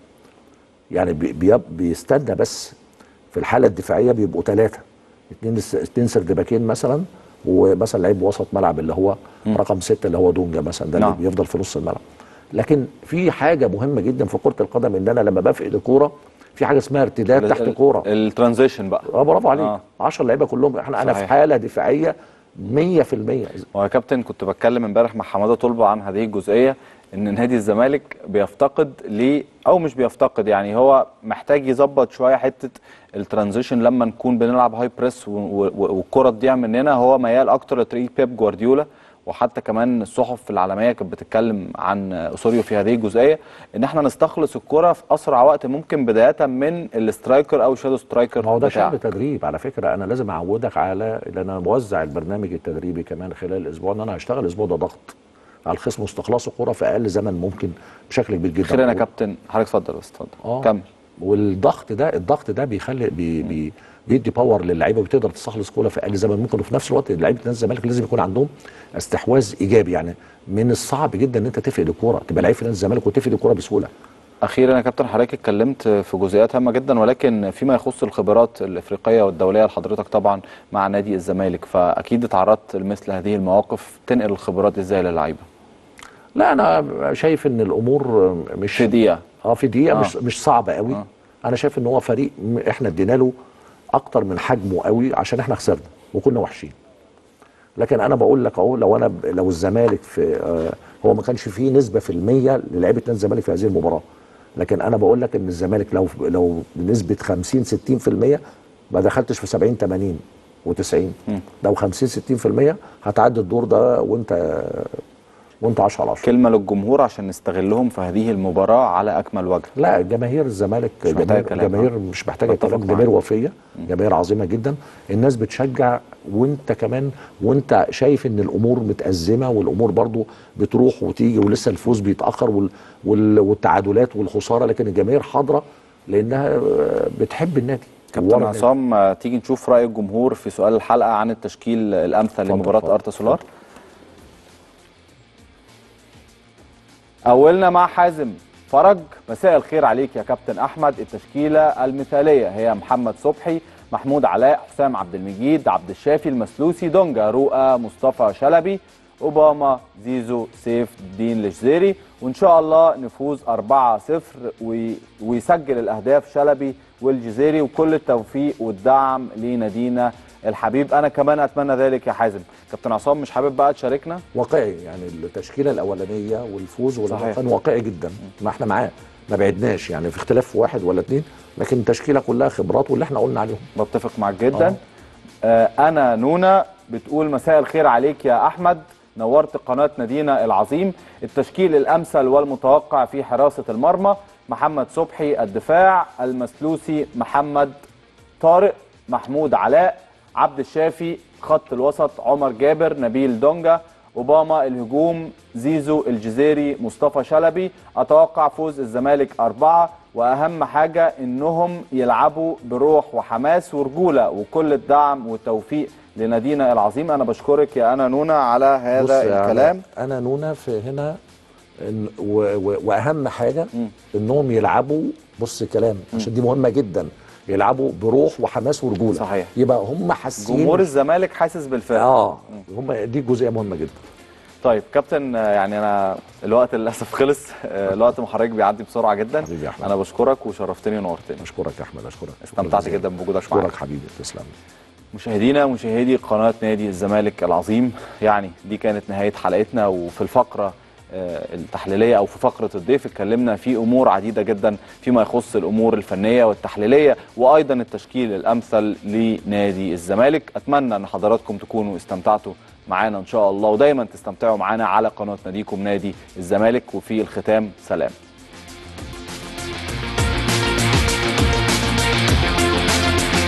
يعني بي بي بيستنى بس في الحاله الدفاعيه بيبقوا ثلاثه اثنين اثنين سردباكين مثلا ومثلا لعيب وسط ملعب اللي هو رقم ستة اللي هو دونجا مثلا ده نعم. اللي بيفضل في نص الملعب لكن في حاجه مهمه جدا في كره القدم ان انا لما بفقد الكوره في حاجه اسمها ارتداد تحت الكوره الترانزيشن بقى اه برافو عليك آه. 10 لعيبه كلهم احنا انا في صحيح. حاله دفاعيه 100% ويا كابتن كنت بتكلم امبارح مع حماده طلبه عن هذه الجزئيه ان نادي الزمالك بيفتقد ل او مش بيفتقد يعني هو محتاج يظبط شويه حته الترانزيشن لما نكون بنلعب هاي بريس و- و- والكره تضيع مننا هو ميال اكتر لطريقه بيب جوارديولا وحتى كمان الصحف العالميه كانت بتتكلم عن اسوريو في هذه الجزئيه ان احنا نستخلص الكره في اسرع وقت ممكن بدايه من الاسترايكر او شادو سترايكر ما هو ده بتاعك. شغل تدريب على فكره انا لازم اعودك على لان انا موزع البرنامج التدريبي كمان خلال الاسبوع ان انا هشتغل الاسبوع ده ضغط على الخصم واستخلاص الكره في اقل زمن ممكن بشكل كبير جدا اخيرا يا كابتن حضرتك اتفضل بس اتفضل اه كمل والضغط ده الضغط ده بيخلي بي بي بيدي باور للعيبه وبتقدر تستخلص كوره في اقل زمن ممكن وفي نفس الوقت لعيبه نادي الزمالك لازم يكون عندهم استحواذ ايجابي يعني من الصعب جدا ان انت تفقد الكوره تبقى لعيب في نادي الزمالك وتفقد الكوره بسهوله اخيرا يا كابتن حضرتك اتكلمت في جزئيات هامه جدا ولكن فيما يخص الخبرات الافريقيه والدوليه لحضرتك طبعا مع نادي الزمالك فاكيد اتعرضت لمثل هذه المواقف تنقل الخبرات ازاي للعيبه لا انا شايف ان الامور مش في دقيقه اه في دقيقه آه. مش مش صعبه قوي آه. انا شايف ان هو فريق م- احنا ادينا له اكتر من حجمه قوي عشان احنا خسرنا وكنا وحشين لكن انا بقول لك اهو لو انا ب- لو الزمالك في آه هو ما كانش فيه نسبه في المية للعيبه نادي الزمالك في هذه المباراه لكن انا بقول لك ان الزمالك لو لو بنسبه 50 60% ما دخلتش في 70 80 و90 لو 50 60% هتعدي الدور ده وانت وانت 10 على 10 كلمه للجمهور عشان نستغلهم في هذه المباراه على اكمل وجه لا جماهير الزمالك مش محتاجة جماهير, كلام، جماهير آه. مش محتاجه بتفق كلام معاك. جماهير وفيه جماهير عظيمه جدا الناس بتشجع وانت كمان وانت شايف ان الامور متازمه والامور برضو بتروح وتيجي ولسه الفوز بيتاخر وال وال والتعادلات والخساره لكن الجماهير حاضره لانها آه، بتحب النادي كابتن ورا النادي. عصام آه، تيجي نشوف راي الجمهور في سؤال الحلقه عن التشكيل الامثل اتفضل، لمباراه اتفضل. ارتا سولار اولنا مع حازم فرج مساء الخير عليك يا كابتن احمد التشكيله المثاليه هي محمد صبحي محمود علاء حسام عبد المجيد عبد الشافي المسلوسي دونجا رؤى مصطفى شلبي اوباما زيزو سيف الدين الجزيري وان شاء الله نفوز 4-0 وي- ويسجل الاهداف شلبي والجزيري وكل التوفيق والدعم لنادينا الحبيب انا كمان اتمنى ذلك يا حازم كابتن عصام مش حابب بقى تشاركنا واقعي يعني التشكيله الاولانيه والفوز صحيح. والهدف كان واقعي جدا ما احنا معاه ما بعدناش يعني في اختلاف واحد ولا اتنين لكن التشكيله كلها خبرات واللي احنا قلنا عليهم بتفق معاك جدا آه انا نونا بتقول مساء الخير عليك يا احمد نورت قناه نادينا العظيم التشكيل الامثل والمتوقع في حراسه المرمى محمد صبحي الدفاع المسلوسي محمد طارق محمود علاء عبد الشافي خط الوسط عمر جابر نبيل دونجا اوباما الهجوم زيزو الجزيري مصطفى شلبي اتوقع فوز الزمالك أربعة واهم حاجه انهم يلعبوا بروح وحماس ورجوله وكل الدعم والتوفيق لنادينا العظيم انا بشكرك يا انا نونا على بص هذا يا الكلام علاء، انا نونا في هنا إن و و واهم حاجه انهم يلعبوا بص كلام عشان دي مهمه جدا يلعبوا بروح وحماس ورجوله صحيح. يبقى هم حاسين جمهور الزمالك حاسس بالفرق اه هم دي جزئيه مهمه جدا طيب كابتن آه، يعني انا الوقت للاسف خلص آه، الوقت مع حضرتك بيعدي بسرعه جدا حبيبي يا أحمد. انا بشكرك وشرفتني ونورتني اشكرك يا احمد اشكرك استمتعت شكراً جدا بوجودك اشكرك معانا حبيبي تسلم مشاهدينا مشاهدي قناة نادي الزمالك العظيم يعني دي كانت نهاية حلقتنا وفي الفقرة آه، التحليلية أو في فقرة الضيف اتكلمنا في أمور عديدة جدا فيما يخص الأمور الفنية والتحليلية وأيضا التشكيل الأمثل لنادي الزمالك أتمنى أن حضراتكم تكونوا استمتعتوا معانا إن شاء الله ودايما تستمتعوا معانا على قناة ناديكم نادي الزمالك وفي الختام سلام